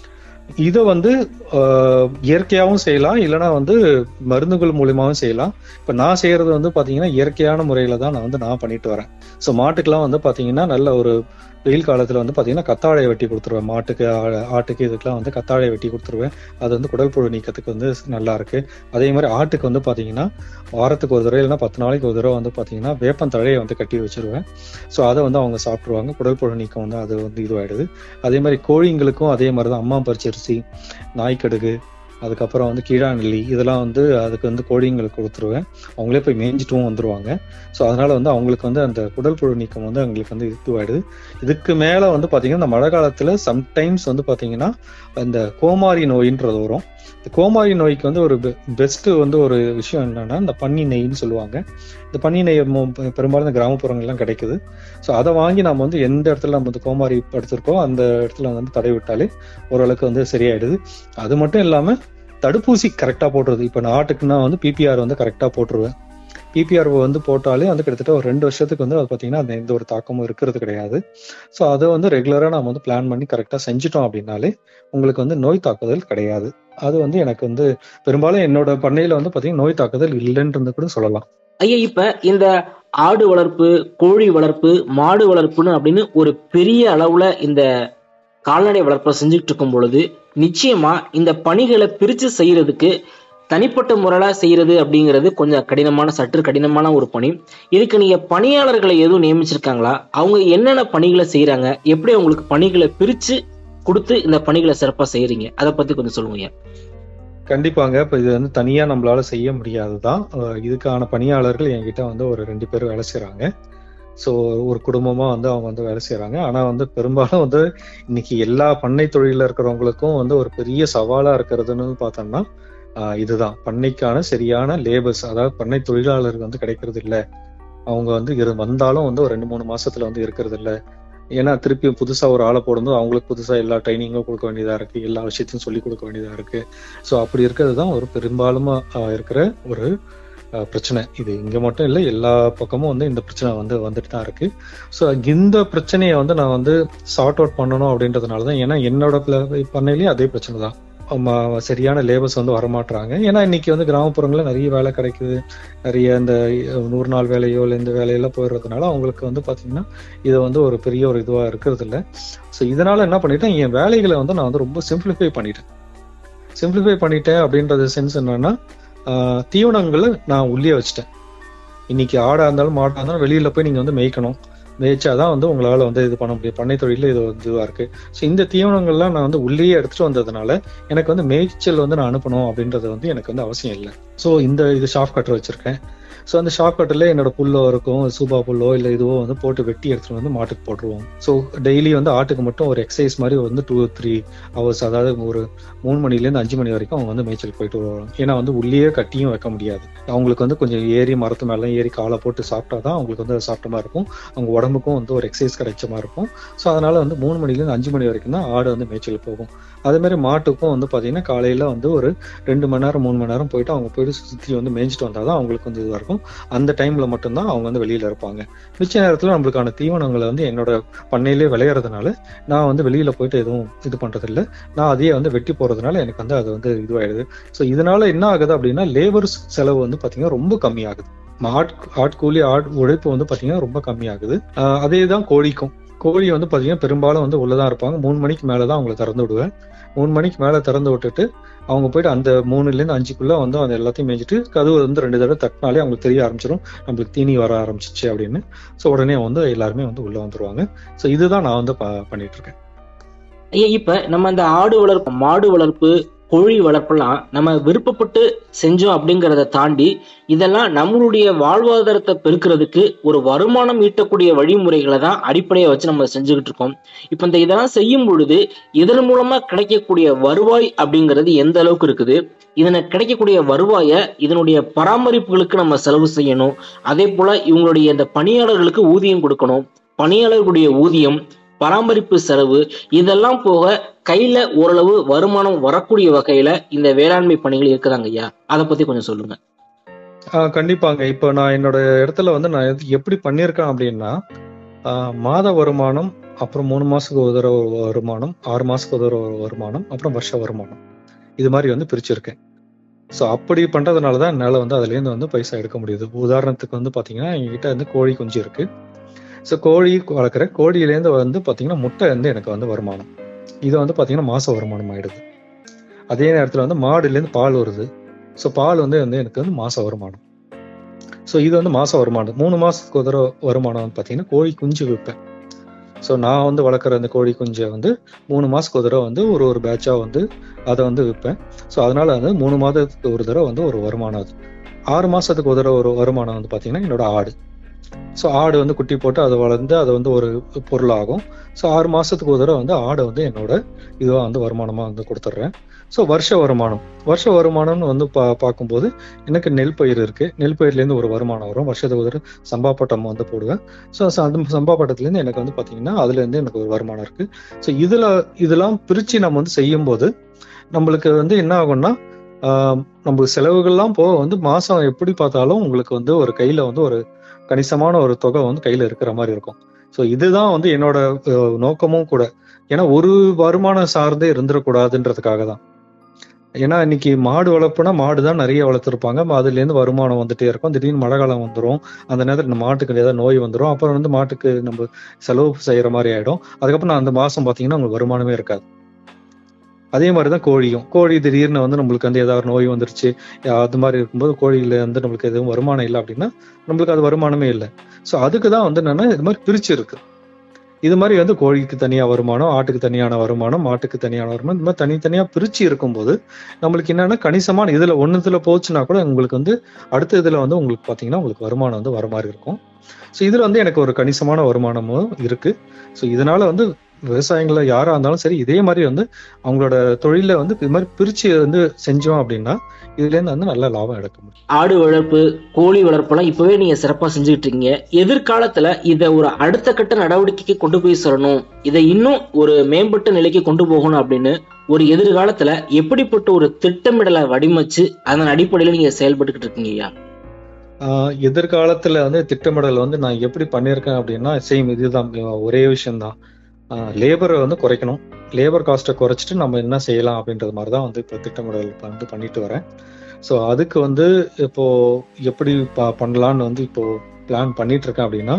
இதை வந்து ஆஹ், இயற்கையாவும் செய்யலாம் இல்லைன்னா வந்து மருந்துகள் மூலியமாவும் செய்யலாம் இப்ப நான் செய்யறது வந்து பாத்தீங்கன்னா இயற்கையான முறையில தான் நான் வந்து நான் பண்ணிட்டு வரேன் ஸோ மாட்டுக்கெல்லாம் வந்து பாத்தீங்கன்னா நல்ல ஒரு வெயில் காலத்துல வந்து பாத்தீங்கன்னா கத்தாழையை வெட்டி கொடுத்துருவேன் மாட்டுக்கு ஆ- ஆட்டுக்கு இதுக்கெல்லாம் வந்து கத்தாழையை வெட்டி கொடுத்துருவேன் அது வந்து குடல் புழு நீக்கத்துக்கு வந்து நல்லா இருக்கு அதே மாதிரி ஆட்டுக்கு வந்து பாத்தீங்கன்னா வாரத்துக்கு ஒரு தடவை இல்லைன்னா பத்து நாளைக்கு ஒரு தடவை வந்து பாத்தீங்கன்னா வேப்பந்தழையை வந்து கட்டி வச்சிருவேன் ஸோ அதை வந்து அவங்க சாப்பிட்ருவாங்க குடல் புழு நீக்கம் வந்து அது வந்து இதுவாயிடுது அதே மாதிரி கோழிங்களுக்கும் அதே மாதிரி தான் அம்மா பறிச்சரிசி நாய்க்கடுகு அதுக்கப்புறம் வந்து கீழா நெல்லி இதெல்லாம் வந்து அதுக்கு வந்து கோழிங்களுக்கு கொடுத்துருவேன் அவங்களே போய் மேய்ஞ்சிட்டும் வந்துருவாங்க ஸோ அதனால வந்து அவங்களுக்கு வந்து அந்த குடல் புழு நீக்கம் வந்து அவங்களுக்கு வந்து இதுவாயிடுது இதுக்கு மேல வந்து பாத்தீங்கன்னா இந்த மழை காலத்துல சம்டைம்ஸ் வந்து பாத்தீங்கன்னா இந்த கோமாரி நோயின்றது வரும் இந்த கோமாரி நோய்க்கு வந்து ஒரு பெஸ்ட் வந்து ஒரு விஷயம் என்னன்னா இந்த பன்னி நெய்ன்னு சொல்லுவாங்க இந்த பன்னி நெய் மோ- பெரும்பாலும் இந்த கிராமப்புறங்கள்லாம் கிடைக்குது ஸோ அதை வாங்கி நம்ம வந்து எந்த இடத்துல நம்ம வந்து கோமாரி படுத்திருக்கோம் அந்த இடத்துல வந்து தடவி விட்டாலே ஓரளவுக்கு வந்து சரியாயிடுது அது மட்டும் இல்லாம தடுப்பூசி கரெக்டா போடுறது இப்போ நான் ஆட்டுக்குன்னா வந்து பிபிஆர் வந்து கரெக்டா போட்டுருவேன் பிபிஆர் வந்து போட்டாலே வந்து கிட்டத்தட்ட ஒரு ரெண்டு வருஷத்துக்கு வந்து அது பார்த்தீங்கன்னா அது எந்த ஒரு தாக்கமும் இருக்கிறது கிடையாது ஸோ அதை வந்து ரெகுலராக நம்ம வந்து பிளான் பண்ணி கரெக்டாக செஞ்சுட்டோம் அப்படின்னாலே உங்களுக்கு வந்து நோய் தாக்குதல் கிடையாது அது வந்து எனக்கு வந்து பெரும்பாலும் என்னோட பண்ணையில வந்து பார்த்தீங்கன்னா நோய் தாக்குதல் இல்லைன்றது கூட சொல்லலாம் ஐயா இப்ப இந்த ஆடு வளர்ப்பு கோழி வளர்ப்பு மாடு வளர்ப்புன்னு அப்படின்னு ஒரு பெரிய அளவுல இந்த கால்நடை வளர்ப்பை செஞ்சுட்டு இருக்கும் பொழுது நிச்சயமா இந்த பணிகளை பிரிச்சு செய்யறதுக்கு தனிப்பட்ட முறையில செய்யறது அப்படிங்கிறது கொஞ்சம் கடினமான சற்று கடினமான ஒரு பணி இதுக்கு நீங்க பணியாளர்களை எதுவும் நியமிச்சிருக்காங்களா அவங்க என்னென்ன பணிகளை செய்யறாங்க எப்படி அவங்களுக்கு பணிகளை பிரிச்சு கொடுத்து இந்த பணிகளை சிறப்பா செய்யறீங்க அதை பத்தி கொஞ்சம் சொல்லுங்க கண்டிப்பாங்க இப்ப இது வந்து தனியா நம்மளால செய்ய முடியாதுதான் அஹ் இதுக்கான பணியாளர்கள் என்கிட்ட வந்து ஒரு ரெண்டு பேர் வேலை செய்றாங்க ஸோ ஒரு குடும்பமா வந்து அவங்க வந்து வேலை செய்றாங்க ஆனா வந்து பெரும்பாலும் வந்து இன்னைக்கு எல்லா பண்ணை தொழில இருக்கிறவங்களுக்கும் வந்து ஒரு பெரிய சவாலா இருக்கிறதுன்னு பார்த்தோம்னா ஆஹ் இதுதான் பண்ணைக்கான சரியான லேபர்ஸ் அதாவது பண்ணை தொழிலாளர்கள் வந்து கிடைக்கிறது இல்ல அவங்க வந்து இரு வந்தாலும் வந்து ஒரு ரெண்டு மூணு மாசத்துல வந்து இருக்கிறது இல்ல ஏன்னா திருப்பி புதுசா ஒரு ஆளை போடும்போது அவங்களுக்கு புதுசா எல்லா ட்ரைனிங்கும் கொடுக்க வேண்டியதா இருக்கு எல்லா விஷயத்தையும் சொல்லி கொடுக்க வேண்டியதா இருக்கு ஸோ அப்படி இருக்கிறது தான் ஒரு பெரும்பாலுமா ஆஹ் இருக்கிற ஒரு ஆஹ் பிரச்சனை இது இங்க மட்டும் இல்லை எல்லா பக்கமும் வந்து இந்த பிரச்சனை வந்து வந்துட்டு தான் இருக்கு ஸோ இந்த பிரச்சனையை வந்து நான் வந்து சார்ட் அவுட் பண்ணணும் அப்படின்றதுனால தான் ஏன்னா என்னோட pla- பண்ணையிலயும் அதே பிரச்சனை தான் ஆமா, சரியான லேபர்ஸ் வந்து வரமாட்றாங்க ஏன்னா இன்னைக்கு வந்து கிராமப்புறங்கள்ல நிறைய வேலை கிடைக்குது நிறைய இந்த நூறு நாள் வேலையோ இல்லை இந்த வேலையெல்லாம் போயிடுறதுனால அவங்களுக்கு வந்து பாத்தீங்கன்னா இது வந்து ஒரு பெரிய ஒரு இதுவா இருக்கிறது இல்ல ஸோ இதனால என்ன பண்ணிட்டேன் என் வேலைகளை வந்து நான் வந்து ரொம்ப சிம்பிளிஃபை பண்ணிட்டேன் சிம்பிளிஃபை பண்ணிட்டேன் அப்படின்றது சென்ஸ் என்னன்னா ஆஹ் தீவனங்களை நான் உள்ளே வச்சுட்டேன் இன்னைக்கு ஆடா இருந்தாலும் மாடா இருந்தாலும் வெளியில போய் நீங்க வந்து மேய்க்கணும் மேய்ச்சாதான் வந்து உங்களால வந்து இது பண்ண முடியும் பண்ணை தொழில இது வந்து இதுவா இருக்கு ஸோ இந்த தீவனங்கள்லாம் நான் வந்து உள்ளேயே எடுத்துட்டு வந்ததுனால எனக்கு வந்து மேய்ச்சல் வந்து நான் அனுப்பணும் அப்படின்றது வந்து எனக்கு வந்து அவசியம் இல்லை ஸோ இந்த இது ஷாஃப் கட்டர் வச்சிருக்கேன் ஸோ அந்த ஷாப் கட்டர்ல என்னோட புல்லோ இருக்கும் சூபா புல்லோ இல்லை இதுவோ வந்து போட்டு வெட்டி எடுத்துட்டு வந்து மாட்டுக்கு போட்டுருவோம் ஸோ டெய்லி வந்து ஆட்டுக்கு மட்டும் ஒரு எக்ஸசைஸ் மாதிரி வந்து டூ த்ரீ ஹவர்ஸ் அதாவது ஒரு மூணு மணிலேருந்து அஞ்சு மணி வரைக்கும் அவங்க வந்து மேய்ச்சல் போயிட்டு வருவாங்க ஏன்னா வந்து உள்ளேயே கட்டியும் வைக்க முடியாது அவங்களுக்கு வந்து கொஞ்சம் ஏறி மரத்து மேலே ஏறி காலை போட்டு சாப்பிட்டா தான் அவங்களுக்கு வந்து அது சாப்பிட்ட மாதிரி இருக்கும் அவங்க உடம்புக்கும் வந்து ஒரு எக்ஸசைஸ் கிடைச்ச மாதிரி இருக்கும் ஸோ அதனால வந்து மூணு மணிலேருந்து அஞ்சு மணி வரைக்கும் தான் ஆடு வந்து மேய்ச்சல் போகும் அதே மாதிரி மாட்டுக்கும் வந்து பார்த்தீங்கன்னா காலையில வந்து ஒரு ரெண்டு மணி நேரம் மூணு மணி நேரம் போயிட்டு அவங்க போயிட்டு சுற்றி வந்து மேய்ஞ்சிட்டு வந்தால் தான் அவங்களுக்கு வந்து இதுவாக இருக்கும் அந்த டைம்ல மட்டும்தான் அவங்க வந்து வெளியில இருப்பாங்க மிச்ச நேரத்தில் நம்மளுக்கான தீவனங்களை வந்து என்னோட பண்ணையிலே விளையிறதுனால நான் வந்து வெளியில போயிட்டு எதுவும் இது பண்றது இல்ல நான் அதையே வந்து வெட்டி போறதுனால எனக்கு வந்து அது வந்து இதுவாயிடுது ஸோ இதனால என்ன ஆகுது அப்படின்னா லேபர் செலவு வந்து பாத்தீங்கன்னா ரொம்ப கம்மியாகுது ஆட் ஆட்கூலி ஆட் உழைப்பு வந்து பாத்தீங்கன்னா ரொம்ப கம்மியாகுது ஆஹ் அதே தான் கோழிக்கும் கோழி வந்து பாத்தீங்கன்னா பெரும்பாலும் வந்து உள்ளதான் இருப்பாங்க மூணு மணிக்கு மேலதான் அவங்களை திறந்து விடுவேன் மூணு மணிக்கு மேல திறந்து விட்டுட்டு அவங்க போயிட்டு அந்த மூணுல இருந்து அஞ்சுக்குள்ள வந்து அந்த எல்லாத்தையும் மேய்ச்சிட்டு கதவு வந்து ரெண்டு தடவை தட்டினாலே அவங்களுக்கு தெரிய ஆரம்பிச்சிடும் நம்மளுக்கு தீனி வர ஆரம்பிச்சிச்சு அப்படின்னு ஸோ உடனே வந்து எல்லாருமே வந்து உள்ள வந்துருவாங்க ஸோ இதுதான் நான் வந்து ப- பண்ணிட்டு இருக்கேன் ஐயா இப்ப நம்ம இந்த ஆடு வளர்ப்பு மாடு வளர்ப்பு கோழி வளர்ப்பெல்லாம் நம்ம விருப்பப்பட்டு செஞ்சோம் அப்படிங்கறத தாண்டி இதெல்லாம் நம்மளுடைய வாழ்வாதாரத்தை பெருக்கிறதுக்கு ஒரு வருமானம் ஈட்டக்கூடிய வழிமுறைகளை தான் அடிப்படையை வச்சு நம்ம செஞ்சுக்கிட்டு இருக்கோம் இப்ப இந்த இதெல்லாம் செய்யும் பொழுது இதன் மூலமா கிடைக்கக்கூடிய வருவாய் அப்படிங்கிறது எந்த அளவுக்கு இருக்குது இதனை கிடைக்கக்கூடிய வருவாயை இதனுடைய பராமரிப்புகளுக்கு நம்ம செலவு செய்யணும் அதே போல இவங்களுடைய இந்த பணியாளர்களுக்கு ஊதியம் கொடுக்கணும் பணியாளர்களுடைய ஊதியம் பராமரிப்பு செலவு இதெல்லாம் போக கையில ஓரளவு வருமானம் வரக்கூடிய வகையில இந்த வேளாண்மை பணிகள் இருக்குதாங்க ஐயா அதை பத்தி கொஞ்சம் சொல்லுங்க ஆஹ் கண்டிப்பாங்க இப்போ நான் என்னோட இடத்துல வந்து நான் எது- எப்படி பண்ணியிருக்கேன் அப்படின்னா ஆஹ் மாத வருமானம் அப்புறம் மூணு மாசத்துக்கு ஒரு தடவை ஒரு வருமானம் ஆறு மாசத்துக்கு ஒரு தடவை ஒரு வருமானம் அப்புறம் வருஷ வருமானம் இது மாதிரி வந்து பிரிச்சிருக்கேன் ஸோ அப்படி பண்றதுனால தான் என்னால் வந்து அதுலேருந்து வந்து பைசா எடுக்க முடியுது உதாரணத்துக்கு வந்து பார்த்தீங்கன்னா எங்ககிட்ட வந்து கோழி குஞ்சு இருக்கு ஸோ கோழி வளர்க்குற கோழியிலேருந்து வந்து பார்த்தீங்கன்னா முட்டை வந்து எனக்கு வந்து வருமானம் இது வந்து பார்த்தீங்கன்னா மாச வருமானம் ஆயிடுது அதே நேரத்தில் வந்து மாடுலேருந்து பால் வருது ஸோ பால் வந்து வந்து எனக்கு வந்து மாச வருமானம் ஸோ இது வந்து மாச வருமானம் மூணு மாசத்துக்கு ஒரு தடவை வருமானம் வந்து பார்த்தீங்கன்னா கோழி குஞ்சு விற்பேன் ஸோ நான் வந்து வளர்க்குற அந்த கோழி குஞ்சை வந்து மூணு மாசத்துக்கு ஒரு தடவை வந்து ஒரு ஒரு பேட்சா வந்து அதை வந்து விற்பேன் ஸோ அதனால வந்து மூணு மாதத்துக்கு ஒரு தடவை வந்து ஒரு வருமானம் அது ஆறு மாசத்துக்கு ஒரு தடவை ஒரு வருமானம் வந்து பார்த்தீங்கன்னா என்னோட ஆடு ஸோ ஆடு வந்து குட்டி போட்டு அதை வளர்ந்து அது வந்து ஒரு பொருளாகும் ஸோ ஆறு மாசத்துக்கு ஒரு தடவை வந்து ஆடை வந்து என்னோட இதுவாக வந்து வருமானமாக வந்து கொடுத்துட்றேன் ஸோ வருஷ வருமானம் வருஷ வருமானம்னு வந்து பா பார்க்கும்போது எனக்கு நெல் பயிர் இருக்கு நெல் பயிர்லேருந்து ஒரு வருமானம் வரும் வருஷத்துக்கு ஒரு தடவை சம்பாப்பட்டம் வந்து போடுவேன் ஸோ அந்த சம்பாப்பட்டத்துலேருந்து எனக்கு வந்து பார்த்தீங்கன்னா அதுலேருந்து எனக்கு ஒரு வருமானம் இருக்கு ஸோ இதில் இதெல்லாம் பிரித்து நம்ம வந்து செய்யும்போது நம்மளுக்கு வந்து என்ன ஆகும்னா ஆஹ் நம்ம செலவுகள்லாம் போக வந்து மாசம் எப்படி பார்த்தாலும் உங்களுக்கு வந்து ஒரு கையில வந்து ஒரு கணிசமான ஒரு தொகை வந்து கையில இருக்கிற மாதிரி இருக்கும் ஸோ இதுதான் வந்து என்னோட அஹ், நோக்கமும் கூட ஏன்னா ஒரு வருமானம் சார்ந்தே இருந்துடக்கூடாதுன்றதுக்காக தான் ஏன்னா இன்னைக்கு மாடு வளர்ப்புனா மாடு தான் நிறைய வளர்த்துருப்பாங்க அதுல இருந்து வருமானம் வந்துட்டே இருக்கும் திடீர்னு மழை காலம் வந்துடும் அந்த நேரத்துல இந்த மாட்டுக்கு ஏதாவது நோய் வந்துடும் அப்புறம் வந்து மாட்டுக்கு நம்ம செலவு செய்யற மாதிரி ஆயிடும் அதுக்கப்புறம் நான் அந்த மாசம் பாத்தீங்கன்னா உங்களுக்கு வருமானமே இருக்காது அதே மாதிரி தான் கோழியும் கோழி திடீர்னு வந்து நம்மளுக்கு வந்து ஏதாவது நோய் வந்துருச்சு அது மாதிரி இருக்கும்போது கோழியில வந்து நம்மளுக்கு எதுவும் வருமானம் இல்லை அப்படின்னா நம்மளுக்கு அது வருமானமே இல்லை ஸோ அதுக்கு தான் வந்து என்னன்னா இது மாதிரி பிரிச்சு இருக்கு இது மாதிரி வந்து கோழிக்கு தனியா வருமானம் ஆட்டுக்கு தனியான வருமானம் மாட்டுக்கு தனியான வருமானம் இந்த மாதிரி தனித்தனியா பிரிச்சு இருக்கும்போது நம்மளுக்கு என்னன்னா கணிசமான இதுல ஒண்ணுத்துல போச்சுன்னா கூட உங்களுக்கு வந்து அடுத்த இதுல வந்து உங்களுக்கு பாத்தீங்கன்னா உங்களுக்கு வருமானம் வந்து வர மாதிரி இருக்கும் ஸோ இதுல வந்து எனக்கு ஒரு கணிசமான வருமானமும் இருக்கு ஸோ இதனால வந்து விவசாயிகளை யாரா இருந்தாலும் சரி இதே மாதிரி வந்து அவங்களோட தொழில வந்து இது மாதிரி பிரிச்சு வந்து செஞ்சோம் அப்படின்னா இதுல இருந்து வந்து நல்ல லாபம் எடுக்க முடியும் ஆடு வளர்ப்பு கோழி வளர்ப்பெல்லாம் இப்பவே நீங்க சிறப்பா செஞ்சுட்டு இருக்கீங்க எதிர்காலத்துல இதை ஒரு அடுத்த கட்ட நடவடிக்கைக்கு கொண்டு போய் சொல்லணும் இதை இன்னும் ஒரு மேம்பட்ட நிலைக்கு கொண்டு போகணும் அப்படின்னு ஒரு எதிர்காலத்துல எப்படிப்பட்ட ஒரு திட்டமிடலை வடிவமைச்சு அதன் அடிப்படையில நீங்க செயல்பட்டுக்கிட்டு இருக்கீங்க ஐயா ஆஹ் எதிர்காலத்துல வந்து திட்டமிடல் வந்து நான் எப்படி பண்ணியிருக்கேன் அப்படின்னா சேம் இதுதான் ஒரே விஷயம்தான் லேபரை வந்து குறைக்கணும் லேபர் காஸ்ட்டை குறைச்சிட்டு நம்ம என்ன செய்யலாம் அப்படின்றது மாதிரி தான் வந்து இப்போ திட்டமிடல் வந்து பண்ணிட்டு வரேன் ஸோ அதுக்கு வந்து இப்போ எப்படி ப- பண்ணலாம்னு வந்து இப்போ பிளான் பண்ணிட்டு இருக்கேன் அப்படின்னா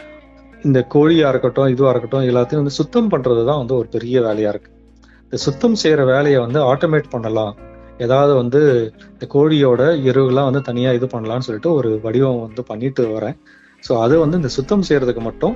இந்த கோழியா இருக்கட்டும் இதுவா இருக்கட்டும் எல்லாத்தையும் வந்து சுத்தம் பண்றது தான் வந்து ஒரு பெரிய வேலையா இருக்கு இந்த சுத்தம் செய்யற வேலையை வந்து ஆட்டோமேட் பண்ணலாம் ஏதாவது வந்து இந்த கோழியோட எருவுலாம் வந்து தனியா இது பண்ணலாம்னு சொல்லிட்டு ஒரு வடிவம் வந்து பண்ணிட்டு வரேன் ஸோ அது வந்து இந்த சுத்தம் செய்யறதுக்கு மட்டும்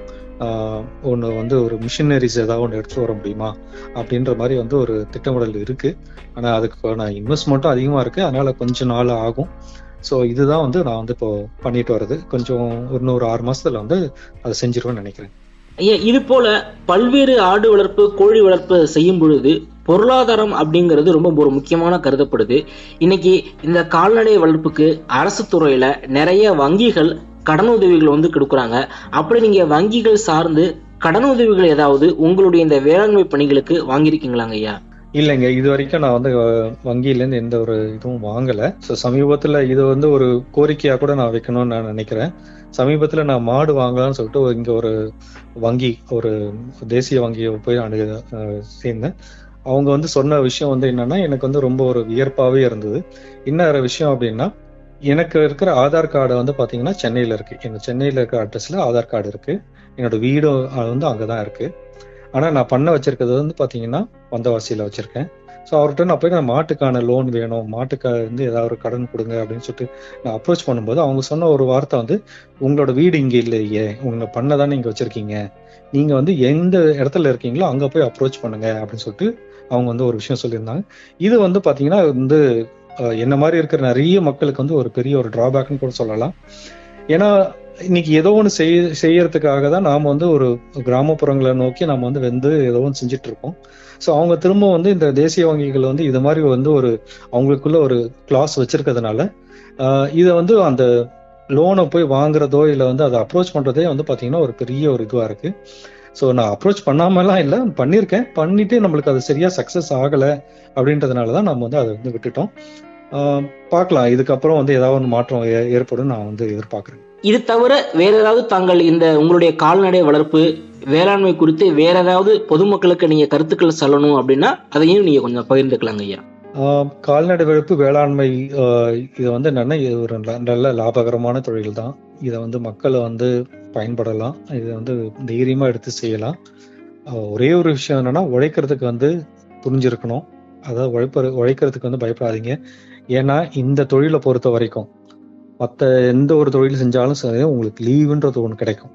ஒன்று வந்து ஒரு மிஷினரிஸ் ஏதாவது ஒன்று எடுத்துட்டு வர முடியுமா அப்படின்ற மாதிரி வந்து ஒரு திட்டமிடல் இருக்கு ஆனால் அதுக்கான இன்வெஸ்ட்மெண்ட்டும் அதிகமாக இருக்கு அதனால கொஞ்ச நாள் ஆகும் ஸோ இதுதான் வந்து நான் வந்து இப்போ பண்ணிட்டு வர்றது கொஞ்சம் இன்னும் ஒரு ஆறு மாசத்துல வந்து அதை செஞ்சிருவேன்னு நினைக்கிறேன் ஐயா இது போல பல்வேறு ஆடு வளர்ப்பு கோழி வளர்ப்பு செய்யும் பொழுது பொருளாதாரம் அப்படிங்கிறது ரொம்ப ஒரு முக்கியமான கருதப்படுது இன்னைக்கு இந்த கால்நடை வளர்ப்புக்கு அரசு துறையில நிறைய வங்கிகள் கடனுதவிகள் வந்து கொடுக்குறாங்க அப்படி நீங்க வங்கிகள் சார்ந்து கடனுதவிகள் ஏதாவது உங்களுடைய இந்த வேளாண்மை பணிகளுக்கு வாங்கியிருக்கீங்களாங்க ஐயா இல்லைங்க இது வரைக்கும் நான் வந்து அஹ், வங்கியிலேருந்து எந்த ஒரு இதுவும் வாங்கல ஸோ சமீபத்துல இது வந்து ஒரு கோரிக்கையா கூட நான் வைக்கணும்னு நான் நினைக்கிறேன் சமீபத்துல நான் மாடு வாங்கலாம்னு சொல்லிட்டு ஒரு- இங்க ஒரு வங்கி ஒரு தேசிய வங்கியை போய் நான் அஹ், சேர்ந்தேன் அவங்க வந்து சொன்ன விஷயம் வந்து என்னன்னா எனக்கு வந்து ரொம்ப ஒரு வியர்ப்பாவே இருந்தது இன்னொரு விஷயம் அப்படின்னா எனக்கு இருக்கிற ஆதார் கார்டு வந்து பாத்தீங்கன்னா சென்னையில இருக்கு எங்க சென்னையில இருக்கிற அட்ரஸ்ல ஆதார் கார்டு இருக்கு என்னோட வீடும் அஹ், வந்து அங்கதான் இருக்கு ஆனா நான் பண்ண வச்சிருக்கிறது வந்து பாத்தீங்கன்னா வந்தவாசியில வச்சிருக்கேன் ஸோ அவர்கிட்ட நான் போய் நான் மாட்டுக்கான லோன் வேணும் மாட்டுக்கு வந்து ஏதாவது ஒரு கடன் கொடுங்க அப்படின்னு சொல்லிட்டு நான் அப்ரோச் பண்ணும்போது அவங்க சொன்ன ஒரு வார்த்தை வந்து உங்களோட வீடு இங்க இல்லையே உங்க பண்ண தானே இங்க வச்சிருக்கீங்க நீங்க வந்து எந்த இடத்துல இருக்கீங்களோ அங்க போய் அப்ரோச் பண்ணுங்க அப்படின்னு சொல்லிட்டு அவங்க வந்து ஒரு விஷயம் சொல்லியிருந்தாங்க இது வந்து பாத்தீங்கன்னா வந்து அஹ், என்ன மாதிரி இருக்கிற நிறைய மக்களுக்கு வந்து ஒரு பெரிய ஒரு டிராபேக்னு கூட சொல்லலாம் ஏன்னா இன்னைக்கு ஏதோ ஒன்று செய் செய்யறதுக்காக தான் நாம வந்து ஒரு கிராமப்புறங்களை நோக்கி நம்ம வந்து வந்து ஏதோ ஒன்று செஞ்சுட்டு இருக்கோம் ஸோ அவங்க திரும்ப வந்து இந்த தேசிய வங்கிகள் வந்து இது மாதிரி வந்து ஒரு அவங்களுக்குள்ள ஒரு கிளாஸ் வச்சிருக்கிறதுனால ஆஹ் இதை வந்து அந்த லோனை போய் வாங்குறதோ இல்லை வந்து அதை அப்ரோச் பண்றதே வந்து பாத்தீங்கன்னா ஒரு பெரிய ஒரு இதுவா இருக்கு ஸோ நான் அப்ரோச் பண்ணாமலாம் இல்லை பண்ணியிருக்கேன் பண்ணிட்டு நம்மளுக்கு அது சரியா சக்சஸ் ஆகலை அப்படின்றதுனால தான் நம்ம வந்து அதை வந்து விட்டுட்டோம் ஆஹ் பார்க்கலாம் இதுக்கப்புறம் வந்து ஏதாவது ஒரு மாற்றம் ஏ- ஏற்படும் நான் வந்து எதிர்பார்க்குறேன் இது தவிர வேற ஏதாவது தாங்கள் இந்த உங்களுடைய கால்நடை வளர்ப்பு வேளாண்மை குறித்து வேற ஏதாவது பொதுமக்களுக்கு நீங்க கருத்துக்கள் சொல்லணும் அப்படின்னா அதையும் நீங்க கொஞ்சம் பகிர்ந்துக்கலாங்க ஐயா ஆஹ் கால்நடை வளர்ப்பு வேளாண்மை ஆஹ் இது வந்து என்னன்னா இது ஒரு நல்ல- நல்ல லாபகரமான தொழில் தான் இதை வந்து மக்களை வந்து பயன்படலாம் இதை வந்து தைரியமா எடுத்து செய்யலாம் ஆஹ் ஒரே ஒரு விஷயம் என்னன்னா உழைக்கிறதுக்கு வந்து புரிஞ்சிருக்கணும் அதாவது உழைப்ப உழைக்கிறதுக்கு வந்து பயப்படாதீங்க ஏன்னா இந்த தொழிலை பொறுத்த வரைக்கும் மற்ற எந்த ஒரு தொழில் செஞ்சாலும் சரி உங்களுக்கு லீவுன்றது ஒன்று கிடைக்கும்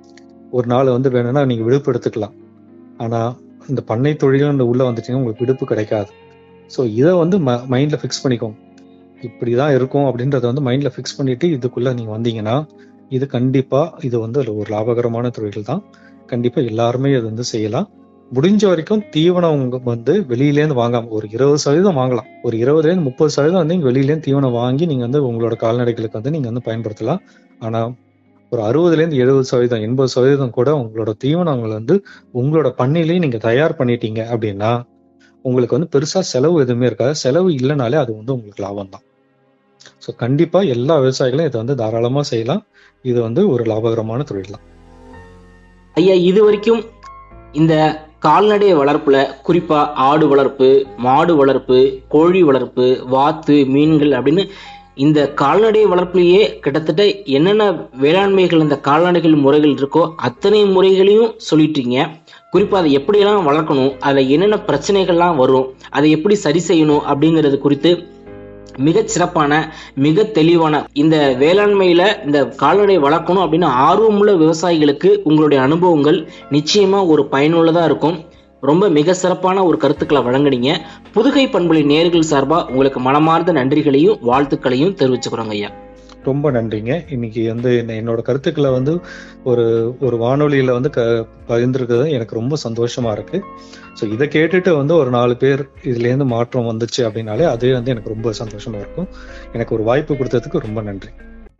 ஒரு நாள் வந்து வேணும்னா நீங்க விடுப்பு எடுத்துக்கலாம் ஆனா இந்த பண்ணை தொழில் உள்ள வந்துட்டீங்கன்னா உங்களுக்கு விடுப்பு கிடைக்காது ஸோ இதை வந்து மைண்ட்ல ஃபிக்ஸ் பண்ணிக்கோங்க இப்படிதான் இருக்கும் அப்படின்றத வந்து மைண்ட்ல ஃபிக்ஸ் பண்ணிட்டு இதுக்குள்ள நீங்க வந்தீங்கன்னா இது கண்டிப்பா இது வந்து ஒரு லாபகரமான தொழில் தான் கண்டிப்பா எல்லாருமே இது வந்து செய்யலாம் முடிஞ்ச வரைக்கும் தீவனம் உங்க வந்து வெளியிலேருந்து வாங்காம ஒரு இருபது சதவீதம் வாங்கலாம் ஒரு இருபதுல இருந்து முப்பது சதவீதம் வந்து நீங்க வெளியிலேருந்து தீவனம் வாங்கி நீங்க வந்து உங்களோட கால்நடைகளுக்கு வந்து நீங்க வந்து பயன்படுத்தலாம் ஆனா ஒரு அறுபதுல இருந்து எழுபது சதவீதம் எண்பது சதவீதம் கூட உங்களோட தீவனங்களை வந்து உங்களோட பண்ணையிலேயே நீங்க தயார் பண்ணிட்டீங்க அப்படின்னா உங்களுக்கு வந்து பெருசா செலவு எதுவுமே இருக்காது செலவு இல்லைனாலே அது வந்து உங்களுக்கு லாபம் தான் ஸோ கண்டிப்பா எல்லா விவசாயிகளும் இதை வந்து தாராளமா செய்யலாம் இது வந்து ஒரு லாபகரமான தொழில் தான் ஐயா இது வரைக்கும் இந்த கால்நடை வளர்ப்புல குறிப்பா ஆடு வளர்ப்பு மாடு வளர்ப்பு கோழி வளர்ப்பு வாத்து மீன்கள் அப்படின்னு இந்த கால்நடை வளர்ப்புலயே கிட்டத்தட்ட என்னென்ன வேளாண்மைகள் இந்த கால்நடைகள் முறைகள் இருக்கோ அத்தனை முறைகளையும் சொல்லிட்டீங்க குறிப்பா அதை எப்படியெல்லாம் வளர்க்கணும் அதுல என்னென்ன பிரச்சனைகள்லாம் வரும் அதை எப்படி சரி செய்யணும் அப்படிங்கிறது குறித்து மிகச் சிறப்பான மிக தெளிவான இந்த வேளாண்மையில இந்த கால்நடை வளர்க்கணும் அப்படின்னு ஆர்வமுள்ள விவசாயிகளுக்கு உங்களுடைய அனுபவங்கள் நிச்சயமா ஒரு பயனுள்ளதா இருக்கும் ரொம்ப மிக சிறப்பான ஒரு கருத்துக்களை வழங்குனீங்க புதுகை பண்புலி நேர்கள் சார்பா உங்களுக்கு மனமார்ந்த நன்றிகளையும் வாழ்த்துக்களையும் தெரிவிச்சுக்கிறோங்க ஐயா ரொம்ப நன்றிங்க இன்னைக்கு வந்து என்ன- என்னோட கருத்துக்களை வந்து ஒரு ஒரு வானொலியில வந்து க பகிர்ந்துருக்கிறது எனக்கு ரொம்ப சந்தோஷமா இருக்கு ஸோ இதை கேட்டுட்டு வந்து ஒரு நாலு பேர் இதுல இருந்து மாற்றம் வந்துச்சு அப்படின்னாலே அது வந்து எனக்கு ரொம்ப சந்தோஷமா இருக்கும் எனக்கு ஒரு வாய்ப்பு கொடுத்ததுக்கு ரொம்ப நன்றி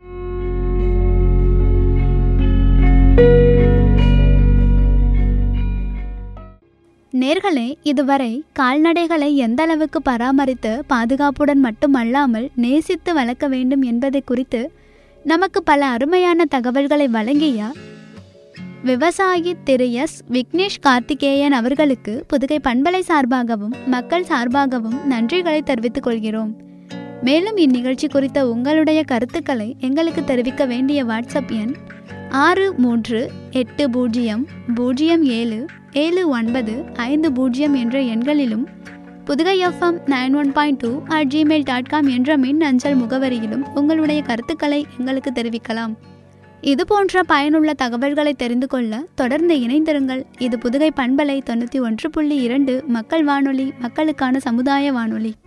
நேர்களே இதுவரை கால்நடைகளை எந்த அளவுக்கு பராமரித்து பாதுகாப்புடன் மட்டுமல்லாமல் நேசித்து வளர்க்க வேண்டும் என்பதை குறித்து நமக்கு பல அருமையான தகவல்களை வழங்கிய விவசாயி திரு எஸ் விக்னேஷ் கார்த்திகேயன் அவர்களுக்கு புதுகை பண்பலை சார்பாகவும் மக்கள் சார்பாகவும் நன்றிகளை தெரிவித்துக் கொள்கிறோம் மேலும் இந்நிகழ்ச்சி குறித்த உங்களுடைய கருத்துக்களை எங்களுக்கு தெரிவிக்க வேண்டிய வாட்ஸ்அப் எண் ஆறு மூன்று எட்டு பூஜ்ஜியம் பூஜ்ஜியம் ஏழு ஏழு ஒன்பது ஐந்து பூஜ்ஜியம் என்ற எண்களிலும் Pudugai FM nine one point two at Gmail dot com என்ற மின் அஞ்சல் முகவரியிலும் உங்களுடைய கருத்துக்களை எங்களுக்கு தெரிவிக்கலாம் இது போன்ற பயனுள்ள தகவல்களை தெரிந்து கொள்ள தொடர்ந்து இணைந்திருங்கள் இது புதுகை பண்பலை தொண்ணூற்றி ஒன்று புள்ளி இரண்டு மக்கள் வானொலி மக்களுக்கான சமுதாய வானொலி